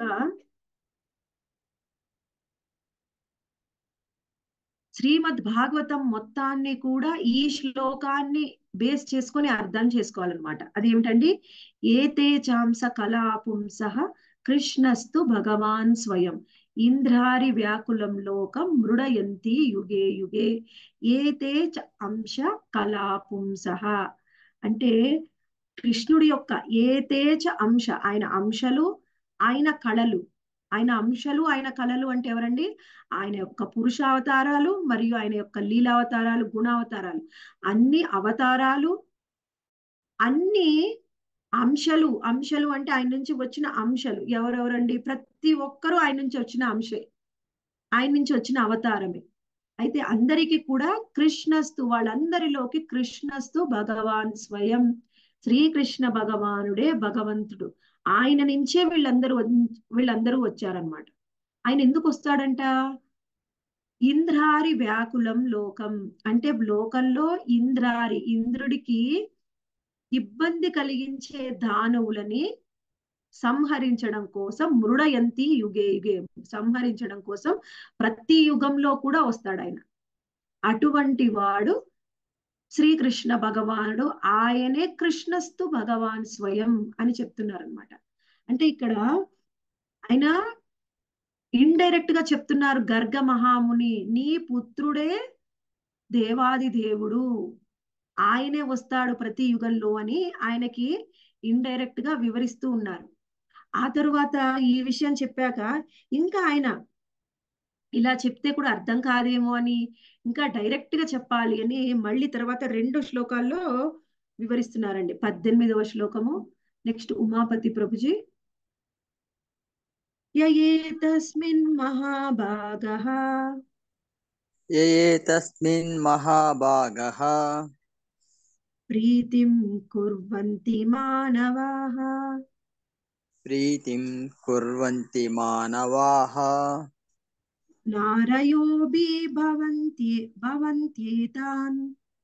Speaker 1: శ్రీమద్ భాగవతం మొత్తాన్ని కూడా ఈ శ్లోకాన్ని బేస్ చేసుకొని అర్థం చేసుకోవాలన్నమాట అదేమిటండి ఏతే చాంస కళాపుంస కృష్ణస్తు భగవాన్ స్వయం ఇంద్రారి వ్యాకులం లోకం మృడయంతి యుగే యుగే ఏతే చ అంశ కళాపుంస అంటే కృష్ణుడి యొక్క ఏతేచ అంశ ఆయన అంశలు ఆయన కళలు ఆయన అంశలు ఆయన కళలు అంటే ఎవరండి ఆయన యొక్క పురుషావతారాలు మరియు ఆయన యొక్క లీలావతారాలు గుణావతారాలు అన్ని అవతారాలు అన్ని అంశలు అంశలు అంటే ఆయన నుంచి వచ్చిన అంశలు ఎవరెవరండి ప్రతి ఒక్కరూ ఆయన నుంచి వచ్చిన అంశే ఆయన నుంచి వచ్చిన అవతారమే అయితే అందరికీ కూడా కృష్ణస్తు వాళ్ళందరిలోకి కృష్ణస్తు భగవాన్ స్వయం శ్రీకృష్ణ భగవానుడే భగవంతుడు ఆయన నుంచే వీళ్ళందరూ వం- వీళ్ళందరూ వచ్చారనమాట ఆయన ఎందుకు వస్తాడంట ఇంద్రారి వ్యాకులం లోకం అంటే లోకంలో ఇంద్రారి ఇంద్రుడికి ఇబ్బంది కలిగించే దానవులని సంహరించడం కోసం మృడయంతి యుగే యుగే సంహరించడం కోసం ప్రతి యుగంలో కూడా వస్తాడు ఆయన అటువంటి వాడు శ్రీకృష్ణ భగవానుడు ఆయనే కృష్ణస్తు భగవాన్ స్వయం అని చెప్తున్నారు అనమాట అంటే ఇక్కడ ఆయన ఇండైరెక్ట్ గా చెప్తున్నారు గర్గ మహాముని నీ పుత్రుడే దేవాది దేవుడు ఆయనే వస్తాడు ప్రతి యుగంలో అని ఆయనకి ఇండైరెక్ట్ గా వివరిస్తూ ఉన్నారు ఆ తరువాత ఈ విషయం చెప్పాక ఇంకా ఆయన ఇలా చెప్తే కూడా అర్థం కాదేమో అని ఇంకా డైరెక్ట్ గా చెప్పాలి అని మళ్ళీ తర్వాత రెండు శ్లోకాల్లో వివరిస్తున్నారండి పద్దెనిమిదవ శ్లోకము నెక్స్ట్ ఉమాపతి ప్రభుజీ యయేతస్మిన్ మహాభాగః
Speaker 6: ఏ తస్మిన్ మహాభాగః
Speaker 1: ప్రీతిం కుర్వంతి మానవాః
Speaker 6: ప్రీతిం కుర్వంతి మానవాః
Speaker 1: నారయోబి భవంతి భవంత్యేతాన్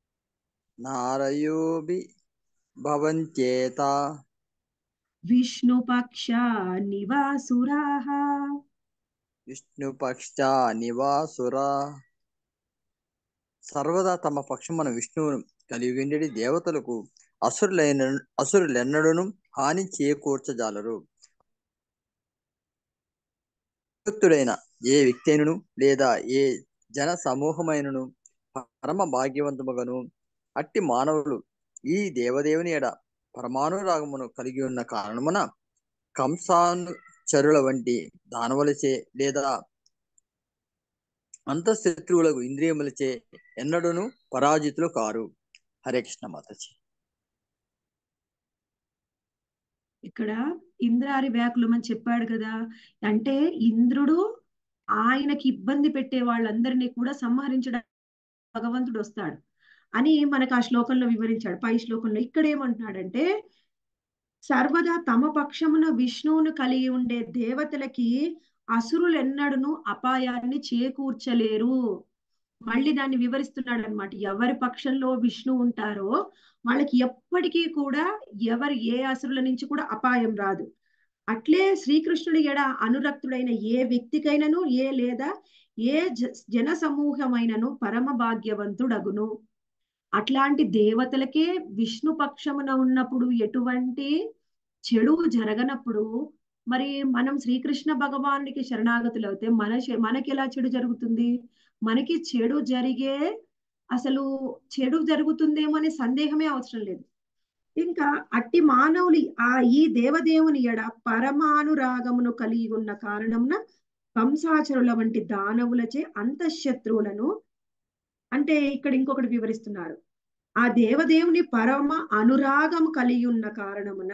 Speaker 6: నారయోబి భవంత్యేత
Speaker 1: విష్ణుపక్ష నివాసురాః
Speaker 6: విష్ణుపక్ష నివాసురా సర్వదా తమ పక్షమున విష్ణువును కలిగి దేవతలకు అసురులైన అసురులెన్నడూను హాని చేకూర్చజాలరు భక్తుడైన ఏ వ్యక్తి అయినను లేదా ఏ జన సమూహమైనను పరమ భాగ్యవంతముగను అట్టి మానవులు ఈ దేవదేవుని ఎడ పరమానురాగమును కలిగి ఉన్న కారణమున కంసానుచరుల వంటి దానవులచే లేదా అంతఃశత్రువులకు ఇంద్రియములచే ఎన్నడూను పరాజితులు కారు హరే కృష్ణ మాతాజీ
Speaker 1: ఇక్కడ ఇంద్రారి వ్యాకులం అని చెప్పాడు కదా అంటే ఇంద్రుడు ఆయనకి ఇబ్బంది పెట్టే వాళ్ళందరినీ కూడా సంహరించడానికి భగవంతుడు వస్తాడు అని మనకు ఆ శ్లోకంలో వివరించాడు పై శ్లోకంలో ఇక్కడ ఏమంటున్నాడంటే సర్వదా తమ పక్షమున విష్ణువును కలిగి ఉండే దేవతలకి అసురులు ఎన్నడూను అపాయాన్ని చేకూర్చలేరు మళ్ళీ దాన్ని వివరిస్తున్నాడు అనమాట ఎవరి పక్షంలో విష్ణు ఉంటారో వాళ్ళకి ఎప్పటికీ కూడా ఎవరి ఏ అసురుల నుంచి కూడా అపాయం రాదు అట్లే శ్రీకృష్ణుడి ఎడ అనురక్తుడైన ఏ వ్యక్తికైనను ఏ లేదా ఏ జ- జన సమూహమైనను పరమ భాగ్యవంతుడగును అట్లాంటి దేవతలకే విష్ణు పక్షమున ఉన్నప్పుడు ఎటువంటి చెడు జరగనప్పుడు మరి మనం శ్రీకృష్ణ భగవానుడికి శరణాగతులు అవుతే మన శ- మనకి ఎలా చెడు జరుగుతుంది మనకి చెడు జరిగే అసలు చెడు జరుగుతుందేమో అనే సందేహమే అవసరం లేదు ఇంకా అట్టి మానవులు ఆ ఈ దేవదేవుని ఎడ పరమానురాగమును కలిగి ఉన్న కారణమున కంసాచరుల వంటి దానవులచే అంతఃశత్రువులను అంటే ఇక్కడ ఇంకొకటి వివరిస్తున్నారు ఆ దేవదేవుని పరమ అనురాగం కలిగి ఉన్న కారణమున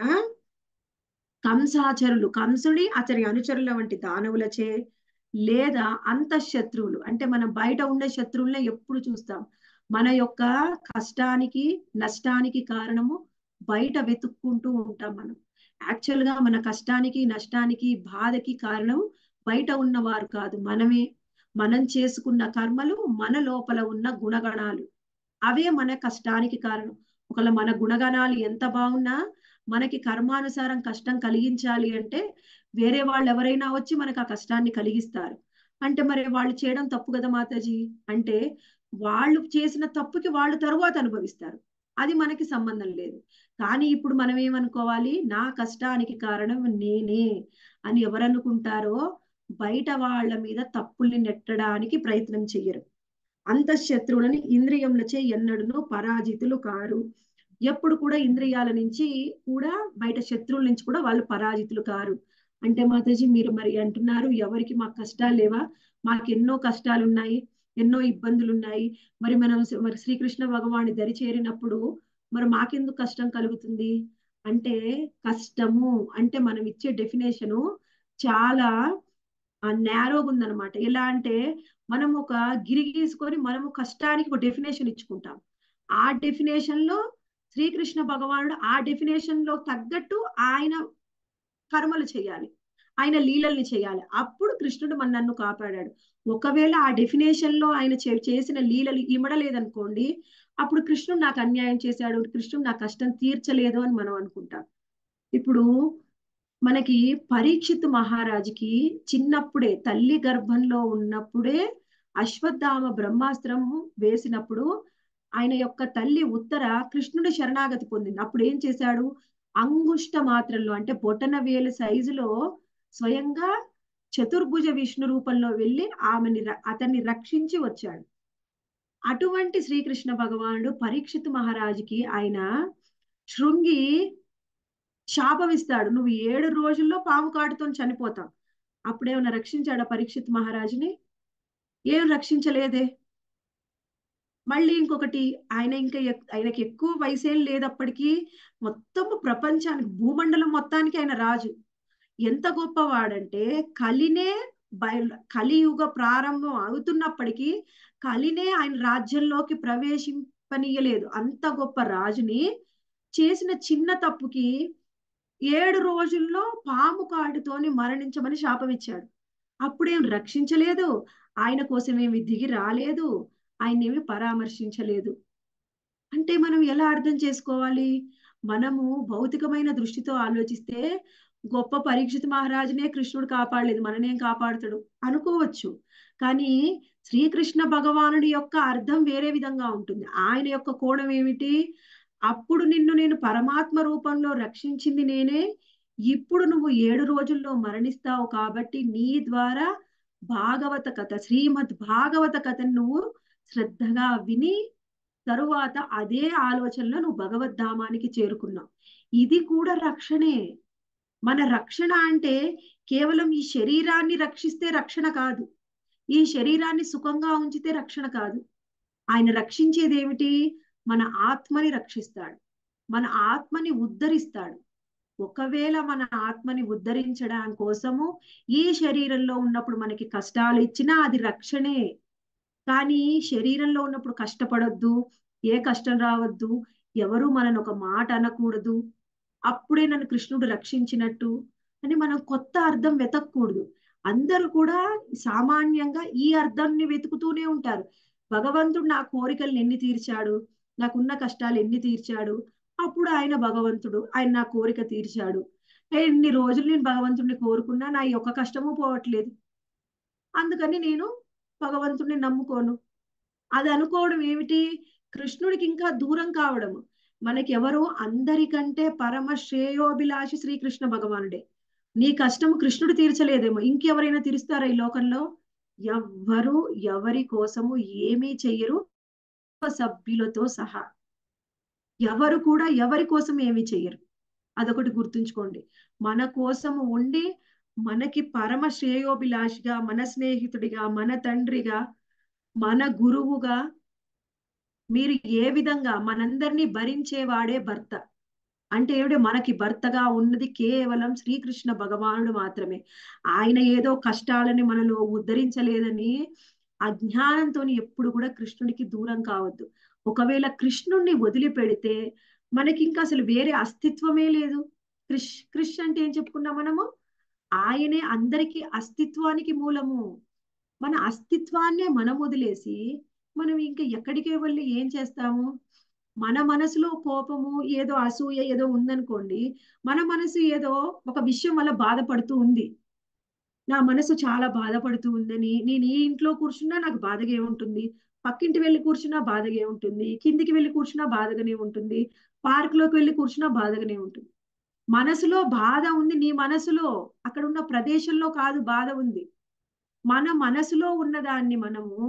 Speaker 1: కంసాచరులు కంసుడి అతని అనుచరుల వంటి దానవులచే లేదా అంతఃశత్రువులు అంటే మనం బయట ఉండే శత్రువులనే ఎప్పుడు చూస్తాం మన యొక్క కష్టానికి నష్టానికి కారణము బయట వెతుక్కుంటూ ఉంటాం మనం యాక్చువల్ గా మన కష్టానికి నష్టానికి బాధకి కారణం బయట ఉన్నవారు కాదు మనమే మనం చేసుకున్న కర్మలు మన లోపల ఉన్న గుణగణాలు అవే మన కష్టానికి కారణం ఒకవేళ మన గుణగణాలు ఎంత బాగున్నా మనకి కర్మానుసారం కష్టం కలిగించాలి అంటే వేరే వాళ్ళు ఎవరైనా వచ్చి మనకు ఆ కష్టాన్ని కలిగిస్తారు అంటే మరి వాళ్ళు చేయడం తప్పు కదా మాతాజీ అంటే వాళ్ళు చేసిన తప్పుకి వాళ్ళు తరువాత అనుభవిస్తారు అది మనకి సంబంధం లేదు కానీ ఇప్పుడు మనం ఏమనుకోవాలి నా కష్టానికి కారణం నేనే అని ఎవరనుకుంటారో బయట వాళ్ళ మీద తప్పుల్ని నెట్టడానికి ప్రయత్నం చెయ్యరు అంతఃశత్రువులని ఇంద్రియములచే ఎన్నడూను పరాజితులు కారు ఎప్పుడు కూడా ఇంద్రియాల నుంచి కూడా బయట శత్రువుల నుంచి కూడా వాళ్ళు పరాజితులు కారు అంటే మాతాజీ మీరు మరి అంటున్నారు ఎవరికి మాకు కష్టాలు లేవా మాకు ఎన్నో కష్టాలు ఉన్నాయి ఎన్నో ఇబ్బందులు ఉన్నాయి మరి మనం మరి శ్రీకృష్ణ భగవాని దరి చేరినప్పుడు మరి మాకెందుకు కష్టం కలుగుతుంది అంటే కష్టము అంటే మనం ఇచ్చే డెఫినేషను చాలా నేరోగా ఉందన్నమాట ఎలా అంటే మనం ఒక గిరి గీసుకొని మనము కష్టానికి ఒక డెఫినేషన్ ఇచ్చుకుంటాం ఆ డెఫినేషన్ లో శ్రీకృష్ణ భగవానుడు ఆ డెఫినేషన్ లో తగ్గట్టు ఆయన కర్మలు చేయాలి ఆయన లీలల్ని చేయాలి అప్పుడు కృష్ణుడు మన నన్ను కాపాడాడు ఒకవేళ ఆ డెఫినేషన్ లో ఆయన చే- చేసిన లీలలు ఇమడలేదనుకోండి అప్పుడు కృష్ణుడు నాకు అన్యాయం చేశాడు కృష్ణుడు నా కష్టం తీర్చలేదు అని మనం అనుకుంటాం ఇప్పుడు మనకి పరీక్షిత్ మహారాజుకి చిన్నప్పుడే తల్లి గర్భంలో ఉన్నప్పుడే అశ్వత్థామ బ్రహ్మాస్త్రం వేసినప్పుడు ఆయన యొక్క తల్లి ఉత్తర కృష్ణుడి శరణాగతి పొందింది అప్పుడు ఏం చేశాడు అంగుష్ట మాత్రంలో అంటే బొటన వేలు సైజులో స్వయంగా చతుర్భుజ విష్ణు రూపంలో వెళ్ళి ఆమెని ర- అతన్ని రక్షించి వచ్చాడు అటువంటి శ్రీకృష్ణ భగవానుడు పరీక్షిత్ మహారాజుకి ఆయన శృంగి శాపమిస్తాడు నువ్వు ఏడు రోజుల్లో పాము కాటుతో చనిపోతావు అప్పుడేమన్నా రక్షించాడా పరీక్షిత్ మహారాజుని ఏం రక్షించలేదే మళ్ళీ ఇంకొకటి ఆయన ఇంకా ఎక్- ఆయనకి ఎక్కువ వయసేం లేదప్పటికీ మొత్తం ప్రపంచానికి భూమండలం మొత్తానికి ఆయన రాజు ఎంత గొప్పవాడంటే కలినే బయలు కలియుగ ప్రారంభం అవుతున్నప్పటికీ కలినే ఆయన రాజ్యంలోకి ప్రవేశింపనీయలేదు అంత గొప్ప రాజుని చేసిన చిన్న తప్పుకి ఏడు రోజుల్లో పాము కాటుతోని మరణించమని శాపం ఇచ్చాడు అప్పుడేం రక్షించలేదు ఆయన కోసం ఏమి దిగి రాలేదు ఆయన్నేమి పరామర్శించలేదు అంటే మనం ఎలా అర్థం చేసుకోవాలి మనము భౌతికమైన దృష్టితో ఆలోచిస్తే గొప్ప పరీక్షిత మహారాజునే కృష్ణుడు కాపాడలేదు మననేం కాపాడుతాడు అనుకోవచ్చు కానీ శ్రీకృష్ణ భగవానుడి యొక్క అర్థం వేరే విధంగా ఉంటుంది ఆయన యొక్క కోణం ఏమిటి అప్పుడు నిన్ను నేను పరమాత్మ రూపంలో రక్షించింది నేనే ఇప్పుడు నువ్వు ఏడు రోజుల్లో మరణిస్తావు కాబట్టి నీ ద్వారా భాగవత కథ శ్రీమద్ భాగవత కథను నువ్వు శ్రద్ధగా విని తరువాత అదే ఆలోచనలో నువ్వు భగవద్ధామానికి చేరుకున్నావు ఇది కూడా రక్షణే మన రక్షణ అంటే కేవలం ఈ శరీరాన్ని రక్షిస్తే రక్షణ కాదు ఈ శరీరాన్ని సుఖంగా ఉంచితే రక్షణ కాదు ఆయన రక్షించేది ఏమిటి మన ఆత్మని రక్షిస్తాడు మన ఆత్మని ఉద్ధరిస్తాడు ఒకవేళ మన ఆత్మని ఉద్ధరించడం కోసము ఈ శరీరంలో ఉన్నప్పుడు మనకి కష్టాలు ఇచ్చినా అది రక్షణే కానీ శరీరంలో ఉన్నప్పుడు కష్టపడొద్దు ఏ కష్టం రావద్దు ఎవరు మనని ఒక మాట అనకూడదు అప్పుడే నన్ను కృష్ణుడు రక్షించినట్టు అని మనం కొత్త అర్థం వెతకూడదు అందరూ కూడా సామాన్యంగా ఈ అర్థాన్ని వెతుకుతూనే ఉంటారు భగవంతుడు నా కోరికలను ఎన్ని తీర్చాడు నాకున్న కష్టాలు ఎన్ని తీర్చాడు అప్పుడు ఆయన భగవంతుడు ఆయన నా కోరిక తీర్చాడు ఎన్ని రోజులు నేను భగవంతుడిని కోరుకున్నా నా ఈ ఒక్క కష్టము పోవట్లేదు అందుకని నేను భగవంతుడిని నమ్ముకోను అది అనుకోవడం ఏమిటి కృష్ణుడికి ఇంకా దూరం కావడం మనకి ఎవరు అందరికంటే పరమ శ్రేయోభిలాషి శ్రీకృష్ణ భగవానుడే నీ కష్టము కృష్ణుడు తీర్చలేదేమో ఇంకెవరైనా తీరుస్తారా ఈ లోకంలో ఎవ్వరు ఎవరి కోసము ఏమీ చెయ్యరు సభ్యులతో సహా ఎవరు కూడా ఎవరి కోసం ఏమీ చెయ్యరు అదొకటి గుర్తుంచుకోండి మన కోసము ఉండి మనకి పరమ శ్రేయోభిలాషిగా మన స్నేహితుడిగా మన తండ్రిగా మన గురువుగా మీరు ఏ విధంగా మనందరినీ భరించేవాడే భర్త అంటే ఏమిటి మనకి భర్తగా ఉన్నది కేవలం శ్రీకృష్ణ భగవానుడు మాత్రమే ఆయన ఏదో కష్టాలని మనలో ఉద్ధరించలేదని అజ్ఞానంతో ఎప్పుడు కూడా కృష్ణుడికి దూరం కావద్దు ఒకవేళ కృష్ణుణ్ణి వదిలిపెడితే మనకి ఇంకా అసలు వేరే అస్తిత్వమే లేదు కృష్ కృష్ అంటే ఏం చెప్పుకున్నాం మనము ఆయనే అందరికీ అస్తిత్వానికి మూలము మన అస్తిత్వాన్నే మనం వదిలేసి మనం ఇంకా ఎక్కడికే వెళ్ళి ఏం చేస్తాము మన మనసులో కోపము ఏదో అసూయ ఏదో ఉందనుకోండి మన మనసు ఏదో ఒక విషయం వల్ల బాధపడుతూ ఉంది నా మనసు చాలా బాధపడుతూ ఉందని నేను ఈ ఇంట్లో కూర్చున్నా నాకు బాధగా ఉంటుంది పక్కింటి వెళ్ళి కూర్చున్నా బాధగా ఉంటుంది కిందికి వెళ్ళి కూర్చున్నా బాధగానే ఉంటుంది పార్క్ లోకి వెళ్ళి కూర్చున్నా బాధగానే ఉంటుంది మనసులో బాధ ఉంది నీ మనసులో అక్కడ ఉన్న ప్రదేశంలో కాదు బాధ ఉంది మన మనసులో ఉన్నదాన్ని మనము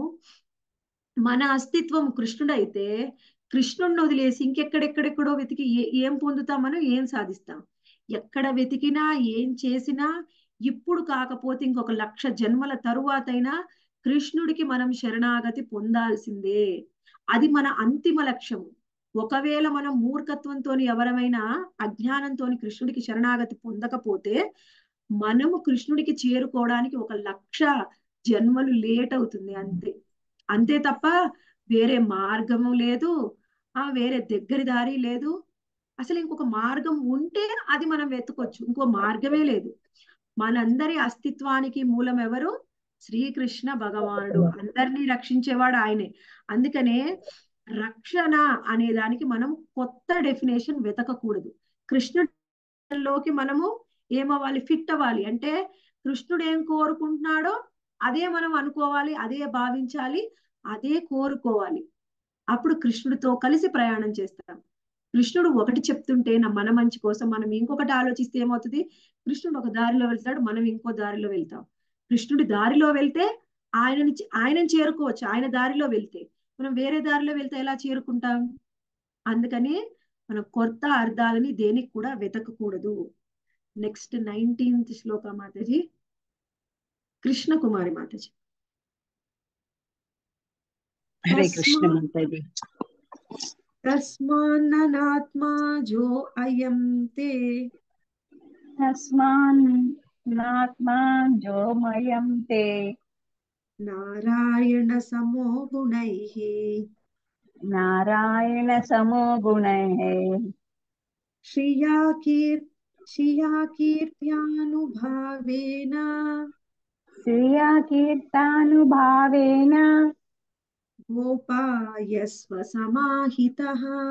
Speaker 1: మన అస్తిత్వం కృష్ణుడైతే కృష్ణుడిని వదిలేసి ఇంకెక్కడెక్కడెక్కడో వెతికి ఏ- ఏం పొందుతాం మనం ఏం సాధిస్తాం ఎక్కడ వెతికినా ఏం చేసినా ఇప్పుడు కాకపోతే ఇంకొక లక్ష జన్మల తరువాతైనా కృష్ణుడికి మనం శరణాగతి పొందాల్సిందే అది మన అంతిమ లక్ష్యము ఒకవేళ మనం మూర్ఖత్వంతో ఎవరమైనా అజ్ఞానంతో కృష్ణుడికి శరణాగతి పొందకపోతే మనము కృష్ణుడికి చేరుకోవడానికి ఒక లక్ష జన్మలు లేట్ అవుతుంది అంతే అంతే తప్ప వేరే మార్గము లేదు ఆ వేరే దగ్గరి దారి లేదు అసలు ఇంకొక మార్గం ఉంటే అది మనం వెతుకోవచ్చు ఇంకో మార్గమే లేదు మనందరి అస్తిత్వానికి మూలం ఎవరు శ్రీకృష్ణ భగవానుడు అందరినీ రక్షించేవాడు ఆయనే అందుకనే రక్షణ అనే దానికి మనం కొత్త డెఫినేషన్ వెతకకూడదు కృష్ణుడిలోకి మనము ఏమవ్వాలి ఫిట్ అవ్వాలి అంటే కృష్ణుడు ఏం కోరుకుంటున్నాడో అదే మనం అనుకోవాలి అదే భావించాలి అదే కోరుకోవాలి అప్పుడు కృష్ణుడితో కలిసి ప్రయాణం చేస్తాం కృష్ణుడు ఒకటి చెప్తుంటే నా మన మంచి కోసం మనం ఇంకొకటి ఆలోచిస్తే ఏమవుతుంది కృష్ణుడు ఒక దారిలో వెళ్తాడు మనం ఇంకో దారిలో వెళ్తాం కృష్ణుడి దారిలో వెళ్తే ఆయనని ఆయనని చేరుకోవచ్చు ఆయన దారిలో వెళ్తే మనం వేరే దారిలో వెళ్తే ఎలా చేరుకుంటాం అందుకని మనం కొత్త అర్థాలని దేనికి కూడా వెతకకూడదు నెక్స్ట్ నైన్టీన్త్ శ్లోక మాతాజీ కృష్ణ కుమారి మాతాజీ
Speaker 7: హరే కృష్ణ మాతాజీ
Speaker 1: తస్మాన్నాత్మా జో అయం తే
Speaker 7: తస్మాత్మా జోమయం తే
Speaker 1: నారాయణ సమో గుణై
Speaker 7: నారాయణ సమో గుణై
Speaker 1: శ్రియా కీర్ శ్రియా కీర్త్యానుభావేన
Speaker 7: శ్రియా కీర్తానుభావేన
Speaker 1: గోపాయస్వ సమాహిత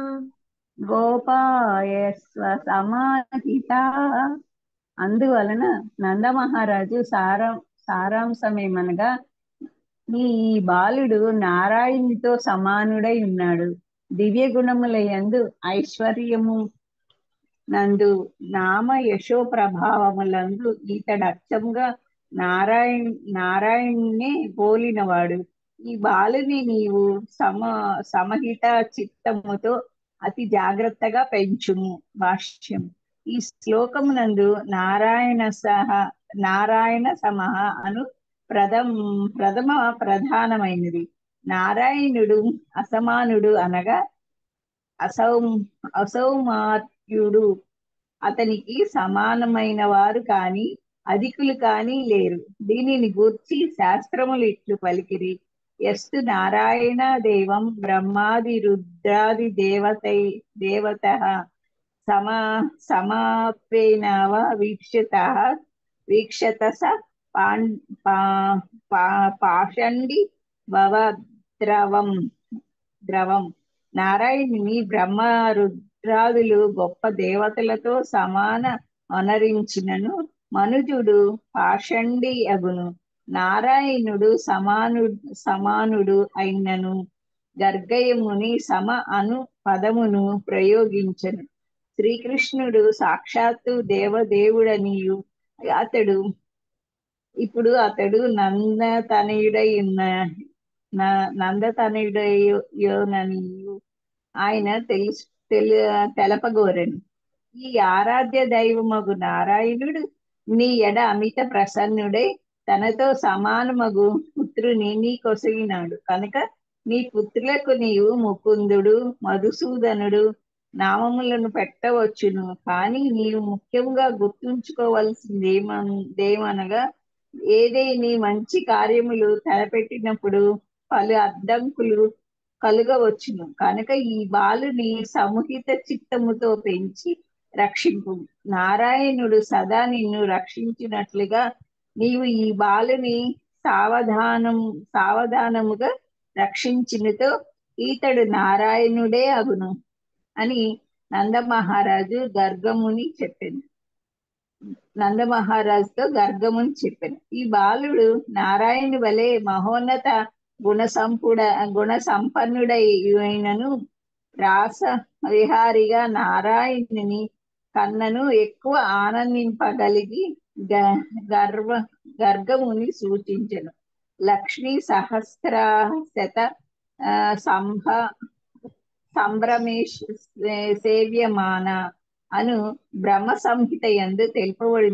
Speaker 7: గోపాయస్వ సమాహిత అందువలన నందమహారాజు సారం సారాంశం ఏమనగా ఈ బాలుడు నారాయణునితో సమానుడై ఉన్నాడు దివ్య గుణముల యందు ఐశ్వర్యము నందు నామ యశో ప్రభావములందు ఈతడు అచ్చంగా నారాయణ నారాయణునే పోలినవాడు ఈ బాలుని నీవు సమ సమహిత చిత్తముతో అతి జాగ్రత్తగా పెంచుము భాష్యం ఈ శ్లోకమునందు నారాయణ సహ నారాయణ సమహ అను ప్రథమ ప్రథమ ప్రధానమైనది నారాయణుడు అసమానుడు అనగా అసౌ అసౌమాత్యుడు అతనికి సమానమైన వారు కాని అధికులు కాని లేరు దీనిని గూర్చి శాస్త్రములు ఇట్లు పలికిరి ఎస్తు నారాయణ దేవం బ్రహ్మాది రుద్రాది దేవతై దేవత సమా సమాప్యేనవ వీక్షత వీక్షత స పాం పాషండి భవ ద్రవం ద్రవం నారాయణుని బ్రహ్మ రుద్రాదులు గొప్ప దేవతలతో సమాన అనరించినను మనుజుడు పాషండి అగును నారాయణుడు సమాను సమానుడు అయినను గర్గయముని సమ అను పదమును ప్రయోగించను శ్రీకృష్ణుడు సాక్షాత్తు దేవదేవుడనియు అతడు ఇప్పుడు అతడు నంద తనయుడై ఉన్న నంద తనయుడయోననియు ఆయన తెలుసు తెలు తెలపగోరను ఈ ఆరాధ్య దైవమగు నారాయణుడు నీ ఎడ అమిత ప్రసన్నుడై తనతో సమానమగు పుత్రుని నీ కొసగినాడు కనుక నీ పుత్రులకు నీవు ముకుందుడు మధుసూదనుడు నామములను పెట్టవచ్చును కానీ నీవు ముఖ్యంగా గుర్తుంచుకోవలసిందేమనగా ఏదేని మంచి కార్యములు తలపెట్టినప్పుడు పలు అడ్డంకులు కలుగవచ్చును కనుక ఈ బాలుని సముహిత చిత్తముతో పెంచి రక్షింపు నారాయణుడు సదా నిన్ను రక్షించినట్లుగా నీవు ఈ బాలుని సావధానం సావధానముగా రక్షించినతో ఈతడు నారాయణుడే అగును అని నందమహారాజు గర్గముని చెప్పాను నందమహారాజుతో గర్గముని చెప్పాను ఈ బాలుడు నారాయణు వలె మహోన్నత గుణ సంపుడ గుణ సంపన్నుడైనను రాస విహారిగా నారాయణుని కన్నను ఎక్కువ ఆనందింపగలిగి గర్వ గర్గముని సూచించను లక్ష్మీ సహస్ర శత సంభ సంభ్రమేష్ సేవ్యమాన అను బ్రహ్మ సంహిత ఎందు తెలుపబడి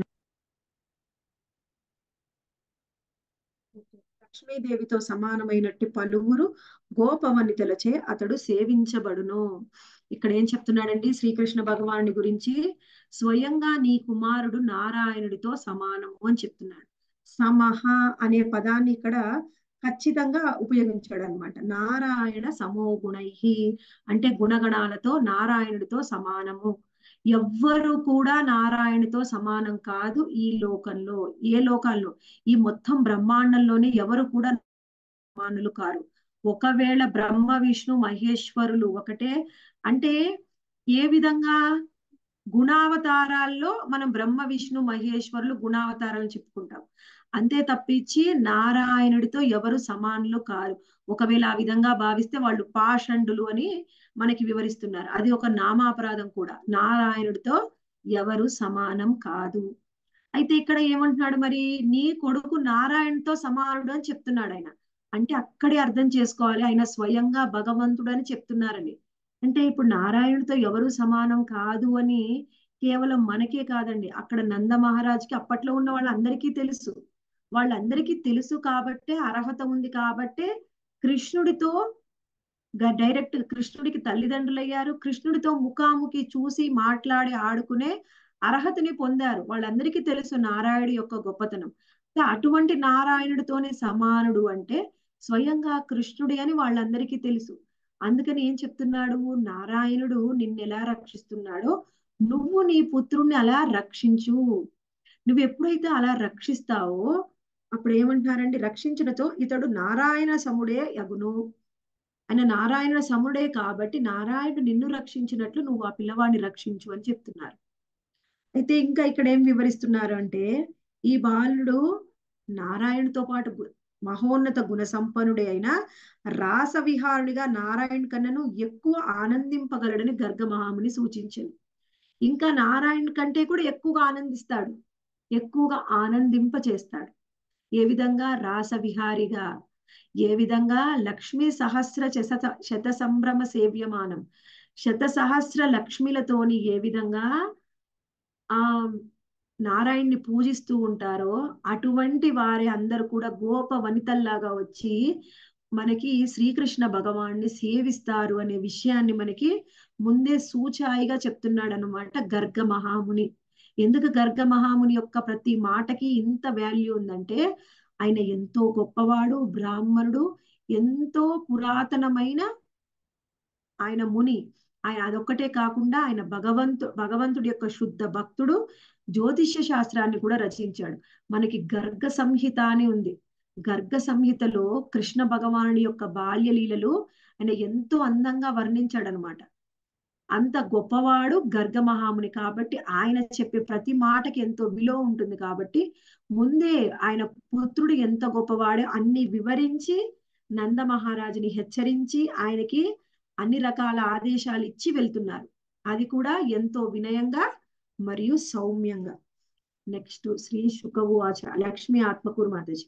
Speaker 1: లక్ష్మీదేవితో సమానమైనట్టు పలువురు గోపవనితలచే అతడు సేవించబడును ఇక్కడ ఏం చెప్తున్నాడండి శ్రీకృష్ణ భగవానుడి గురించి స్వయంగా నీ కుమారుడు నారాయణుడితో సమానము అని చెప్తున్నాడు సమహ అనే పదాన్ని ఇక్కడ ఖచ్చితంగా ఉపయోగించాడు అనమాట నారాయణ సమో గుణై అంటే గుణగణాలతో నారాయణుడితో సమానము ఎవ్వరు కూడా నారాయణతో సమానం కాదు ఈ లోకంలో ఏ లోకాల్లో ఈ మొత్తం బ్రహ్మాండంలోనే ఎవరు కూడా సమానులు కారు ఒకవేళ బ్రహ్మ విష్ణు మహేశ్వరులు ఒకటే అంటే ఏ విధంగా గుణావతారాల్లో మనం బ్రహ్మ విష్ణు మహేశ్వరులు గుణావతారాలను చెప్పుకుంటాం అంతే తప్పించి నారాయణుడితో ఎవరు సమానులు కారు ఒకవేళ ఆ విధంగా భావిస్తే వాళ్ళు పాషండులు అని మనకి వివరిస్తున్నారు అది ఒక నామాపరాధం కూడా నారాయణుడితో ఎవరు సమానం కాదు అయితే ఇక్కడ ఏమంటున్నాడు మరి నీ కొడుకు నారాయణతో సమానుడు అని చెప్తున్నాడు ఆయన అంటే అక్కడే అర్థం చేసుకోవాలి ఆయన స్వయంగా భగవంతుడు అని చెప్తున్నారని అంటే ఇప్పుడు నారాయణుడితో ఎవరు సమానం కాదు అని కేవలం మనకే కాదండి అక్కడ నంద మహారాజ్కి అప్పట్లో ఉన్న వాళ్ళందరికీ తెలుసు వాళ్ళందరికీ తెలుసు కాబట్టే అర్హత ఉంది కాబట్టే కృష్ణుడితో డైరెక్ట్ కృష్ణుడికి తల్లిదండ్రులయ్యారు కృష్ణుడితో ముఖాముఖి చూసి మాట్లాడి ఆడుకునే అర్హతని పొందారు వాళ్ళందరికీ తెలుసు నారాయణుడి యొక్క గొప్పతనం అటువంటి నారాయణుడితోనే సమానుడు అంటే స్వయంగా కృష్ణుడి అని వాళ్ళందరికీ తెలుసు అందుకని ఏం చెప్తున్నాడు నారాయణుడు నిన్నెలా రక్షిస్తున్నాడో నువ్వు నీ పుత్రుణ్ణి అలా రక్షించు నువ్వు ఎప్పుడైతే అలా రక్షిస్తావో అప్పుడు ఏమంటున్నారండి రక్షించడంతో ఇతడు నారాయణ సముడే యగును ఆయన నారాయణ సముడే కాబట్టి నారాయణుడు నిన్ను రక్షించినట్లు నువ్వు ఆ పిల్లవాడిని రక్షించు అని చెప్తున్నారు అయితే ఇంకా ఇక్కడ ఏం వివరిస్తున్నారు అంటే ఈ బాలుడు నారాయణతో పాటు మహోన్నత గుణ సంపన్నుడే అయిన రాస విహారుడిగా నారాయణ కన్నను ఎక్కువ ఆనందింపగలడని గర్గమహాముని సూచించింది ఇంకా నారాయణ కంటే కూడా ఎక్కువగా ఆనందిస్తాడు ఎక్కువగా ఆనందింప చేస్తాడు ఏ విధంగా రాస విహారిగా ఏ విధంగా లక్ష్మీ సహస్ర శత శత సంభ్రమ సేవ్యమానం శత సహస్ర లక్ష్మిలతోని ఏ విధంగా ఆ నారాయణ్ణి పూజిస్తూ ఉంటారో అటువంటి వారి అందరు కూడా గోప వనితల్లాగా వచ్చి మనకి శ్రీకృష్ణ భగవాన్ని సేవిస్తారు అనే విషయాన్ని మనకి ముందే సూచాయిగా చెప్తున్నాడు అనమాట గర్గ మహాముని ఎందుకు గర్గ మహాముని యొక్క ప్రతి మాటకి ఇంత వాల్యూ ఉందంటే ఆయన ఎంతో గొప్పవాడు బ్రాహ్మణుడు ఎంతో పురాతనమైన ఆయన ముని ఆయన అదొక్కటే కాకుండా ఆయన భగవంతు భగవంతుడి యొక్క శుద్ధ భక్తుడు జ్యోతిష్య శాస్త్రాన్ని కూడా రచించాడు మనకి గర్గ సంహిత అని ఉంది గర్గ సంహితలో కృష్ణ భగవానుడి యొక్క బాల్యలీలలు ఆయన ఎంతో అందంగా వర్ణించాడు అనమాట అంత గొప్పవాడు గర్గ మహాముని కాబట్టి ఆయన చెప్పే ప్రతి మాటకి ఎంతో విలువ ఉంటుంది కాబట్టి ముందే ఆయన పుత్రుడు ఎంత గొప్పవాడో అన్ని వివరించి నంద మహారాజుని హెచ్చరించి ఆయనకి అన్ని రకాల ఆదేశాలు ఇచ్చి వెళ్తున్నారు అది కూడా ఎంతో వినయంగా మరియు సౌమ్యంగా నెక్స్ట్ శ్రీ శుకవాచ లక్ష్మి ఆత్మకూరు మాతాజీ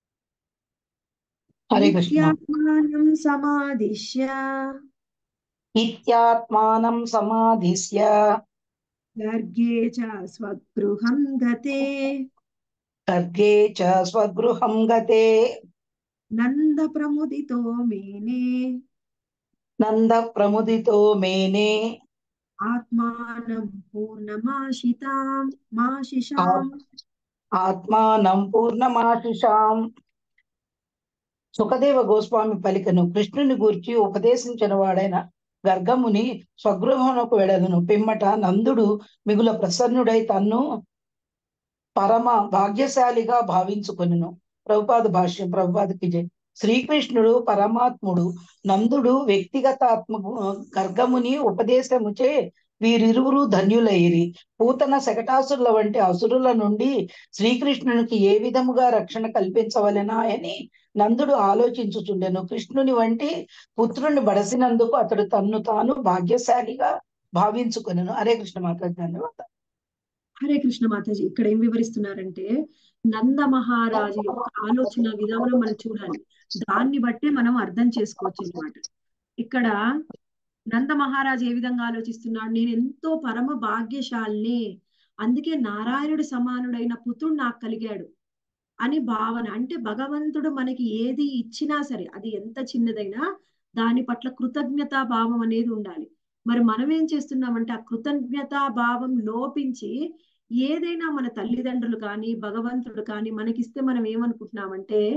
Speaker 8: హరే కృష్ణ
Speaker 1: నిత్యాత్మానం సమాదిశ్య
Speaker 8: నిత్యాత్మానం సమాధిస్య
Speaker 1: గర్గే చ స్వగృహం గతే
Speaker 8: సర్గే చ స్వగృహం గతే
Speaker 1: నంద ప్రముదితో మేనే
Speaker 8: నంద ప్రముదితో మేనే
Speaker 1: ఆత్మానం పూర్ణమాశితాం మాశిషాం
Speaker 8: ఆత్మానం పూర్ణమాశిషాం సుఖదేవ గోస్వామి పలికను కృష్ణుని గూర్చి ఉపదేశించిన వాడైన గర్గముని స్వగృహమునకు వెడదును పిమ్మట నందుడు మిగుల ప్రసన్నుడై తన్ను పరమ భాగ్యశాలిగా భావించుకొనును ప్రభుపాద భాష్యం ప్రభుపాదకి జై శ్రీకృష్ణుడు పరమాత్ముడు నందుడు వ్యక్తిగత ఆత్మ గర్గముని ఉపదేశముచే వీరిరువురు ధన్యులైరి పూతన శకటాసురుల వంటి అసురుల నుండి శ్రీకృష్ణునికి ఏ విధముగా రక్షణ కల్పించవలెనా అని నందుడు ఆలోచించుచుండెను కృష్ణుని వంటి పుత్రుని బడసినందుకు అతడు తన్ను తాను భాగ్యశాలిగా భావించుకొనెను హరే కృష్ణ మాత ధన్యవాదాలు
Speaker 1: హరే కృష్ణ మాతాజీ ఇక్కడ ఏం వివరిస్తున్నారంటే నంద మహారాజు యొక్క ఆలోచన విధానం మనం చూడాలి దాన్ని బట్టే మనం అర్థం చేసుకోవచ్చు అన్నమాట ఇక్కడ నంద మహారాజు ఏ విధంగా ఆలోచిస్తున్నాడు నేను ఎంతో పరమ భాగ్యశాలిని అందుకే నారాయణుడి సమానుడైన పుత్రుడు నాకు కలిగాడు అని భావన అంటే భగవంతుడు మనకి ఏది ఇచ్చినా సరే అది ఎంత చిన్నదైనా దాని పట్ల కృతజ్ఞతా భావం అనేది ఉండాలి మరి మనం ఏం చేస్తున్నామంటే ఆ కృతజ్ఞతా భావం లోపించి ఏదైనా మన తల్లిదండ్రులు కానీ భగవంతుడు కానీ మనకిస్తే మనం ఏమనుకుంటున్నామంటే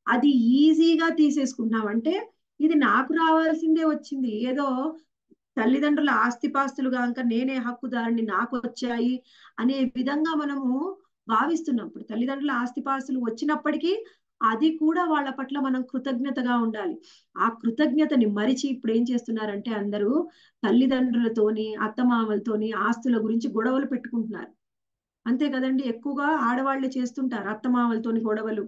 Speaker 1: అది ఈజీగా తీసేసుకుంటున్నాం అంటే ఇది నాకు రావాల్సిందే వచ్చింది ఏదో తల్లిదండ్రుల ఆస్తిపాస్తులు కాక నేనే హక్కుదారుని నాకు వచ్చాయి అనే విధంగా మనము భావిస్తున్నాం ఇప్పుడు తల్లిదండ్రుల ఆస్తిపాస్తులు వచ్చినప్పటికీ అది కూడా వాళ్ళ పట్ల మనం కృతజ్ఞతగా ఉండాలి ఆ కృతజ్ఞతని మరిచి ఇప్పుడు ఏం చేస్తున్నారంటే అందరూ తల్లిదండ్రులతోని అత్తమామలతోని ఆస్తుల గురించి గొడవలు పెట్టుకుంటున్నారు అంతే కదండి ఎక్కువగా ఆడవాళ్లే చేస్తుంటారు అత్తమామలతోని గొడవలు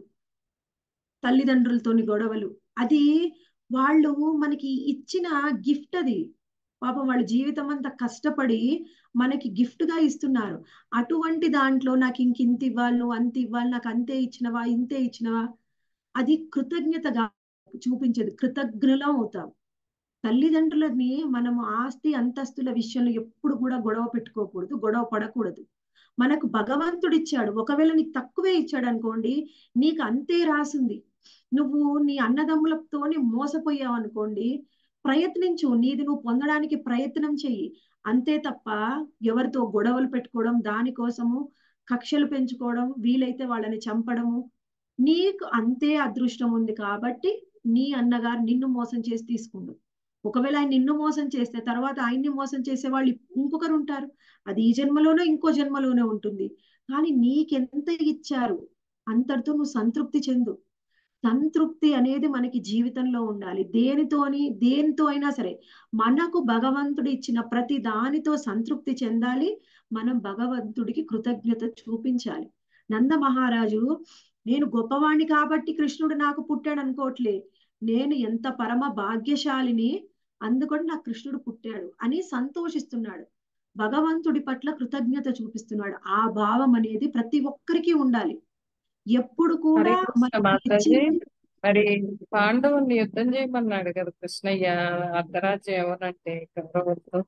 Speaker 1: తల్లిదండ్రులతోని గొడవలు అది వాళ్ళు మనకి ఇచ్చిన గిఫ్ట్ అది పాపం వాళ్ళ జీవితం అంతా కష్టపడి మనకి గిఫ్ట్ గా ఇస్తున్నారు అటువంటి దాంట్లో నాకు ఇంక ఇంత ఇవ్వాలి నువ్వు అంత ఇవ్వాలి నాకు అంతే ఇచ్చినవా ఇంతే ఇచ్చినవా అది కృతజ్ఞతగా చూపించేది కృతజ్ఞులం అవుతాం తల్లిదండ్రులని మనము ఆస్తి అంతస్తుల విషయంలో ఎప్పుడు కూడా గొడవ పెట్టుకోకూడదు గొడవ పడకూడదు మనకు భగవంతుడు ఇచ్చాడు ఒకవేళ నీకు తక్కువే ఇచ్చాడు అనుకోండి నీకు అంతే రాసింది నువ్వు నీ అన్నదమ్ములతోని మోసపోయావు అనుకోండి ప్రయత్నించు నీది నువ్వు పొందడానికి ప్రయత్నం చెయ్యి అంతే తప్ప ఎవరితో గొడవలు పెట్టుకోవడం దానికోసము కక్షలు పెంచుకోవడం వీలైతే వాళ్ళని చంపడము నీకు అంతే అదృష్టం ఉంది కాబట్టి నీ అన్నగారు నిన్ను మోసం చేసి తీసుకుండు ఒకవేళ ఆయన నిన్ను మోసం చేస్తే తర్వాత ఆయన్ని మోసం చేసే వాళ్ళు ఇంకొకరు ఉంటారు అది ఈ జన్మలోనో ఇంకో జన్మలోనే ఉంటుంది కానీ నీకెంత ఇచ్చారు అంతటితో నువ్వు సంతృప్తి చెందు సంతృప్తి అనేది మనకి జీవితంలో ఉండాలి దేనితోని దేనితో అయినా సరే మనకు భగవంతుడు ఇచ్చిన ప్రతి దానితో సంతృప్తి చెందాలి మనం భగవంతుడికి కృతజ్ఞత చూపించాలి నంద మహారాజు నేను గొప్పవాణ్ణి కాబట్టి కృష్ణుడు నాకు పుట్టాడు అనుకోవట్లే నేను ఎంత పరమ భాగ్యశాలిని అందుకని నాకు కృష్ణుడు పుట్టాడు అని సంతోషిస్తున్నాడు భగవంతుడి పట్ల కృతజ్ఞత చూపిస్తున్నాడు ఆ భావం అనేది ప్రతి ఒక్కరికి ఉండాలి ఎప్పుడు
Speaker 9: హరే
Speaker 1: కూడా
Speaker 9: కృష్ణ
Speaker 1: మనకి
Speaker 9: మాతాజీ
Speaker 1: ఇచ్చింది
Speaker 9: మరి పాండవుల్ని యుద్ధం చేయమన్నాడు కదా కృష్ణయ్య అర్ధరాజ్యం ఎవరంటే కౌరవులతో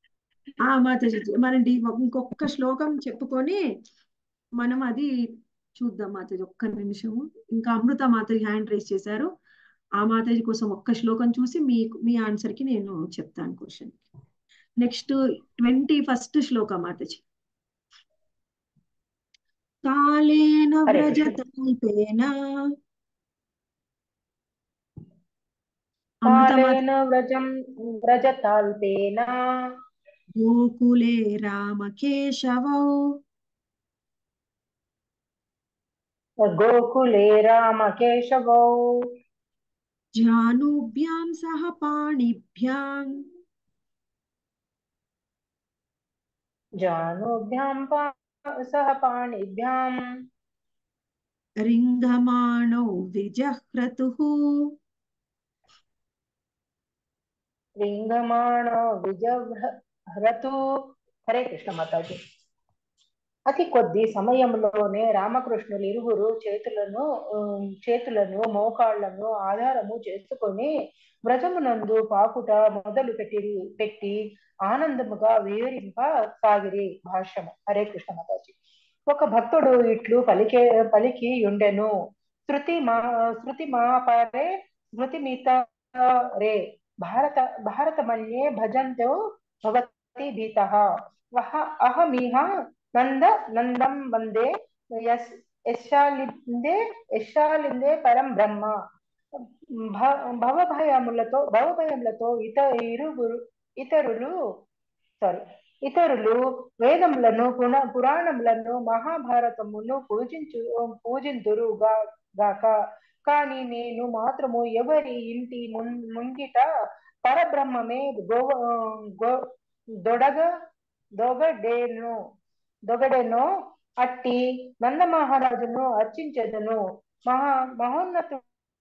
Speaker 1: ఆ మాతాజీ మనం డి- ఇంకొక శ్లోకం చెప్పుకొని మనం అది చూద్దాం మాతాజీ ఒక్క నిమిషము ఇంకా అమృత మాతాజీ హ్యాండ్ రైస్ చేశారు ఆ మాతాజీ కోసం ఒక్క శ్లోకం చూసి మీ మీ ఆన్సర్ కి నేను చెప్తాను క్వశ్చన్ నెక్స్ట్ ట్వంటీ ఫస్ట్ శ్లోక మాతాజీ కాలేన
Speaker 10: హరే కృష్ణ
Speaker 1: వ్రజతాల్పేన అమృత మాత
Speaker 10: కాలేన వ్రజం వ్రజతాల్పేన
Speaker 1: గోకులే రామకేశవౌ
Speaker 10: గోకులే రామకేశవౌ
Speaker 1: జానుభ్యాం సహ పాణిభ్యాం
Speaker 10: జానుభ్యాం పా- సహ పాణిభ్యాం
Speaker 1: రింగమాణౌ విజహ్రతుః
Speaker 10: లింగమాణ విజహ్రతు హరే కృష్ణ మాతాజీ అతి కొద్ది సమయంలోనే రామకృష్ణులు ఇరువురు చేతులను ఉమ్, చేతులను మోకాళ్లను ఆధారము చేసుకొని వ్రజమునందు పాకుట మొదలు పెట్టి పెట్టి ఆనందముగా వివరింప సాగిరి భాష్యము హరే కృష్ణ మాతాజీ ఒక భక్తుడు ఇట్లు పలికే పలికి ఉండెను శృతి మా శృతి మా పరే స్మృతి మిత రే భారత భారతమన్యే భజంతో భవతి భీతః వహ అహమిహ నంద నందం వందే యస్ యశాలిందే యశాలిందే పరం బ్రహ్మ భ- భవభయములతో భవభయములతో ఇత ఇరుగురు ఇతరులు సారీ ఇతరులు వేదములను పున పురాణములను మహాభారతమును పూజించు పూజింతురు గా- గాక కానీ నేను మాత్రము ఎవరి ఇంటి ముం- ముంగిట పరబ్రహ్మమే గో గో దొడగ దొగడేను దొగడెను అట్టి నంద మహారాజును అర్చించెదను మహా మహోన్నత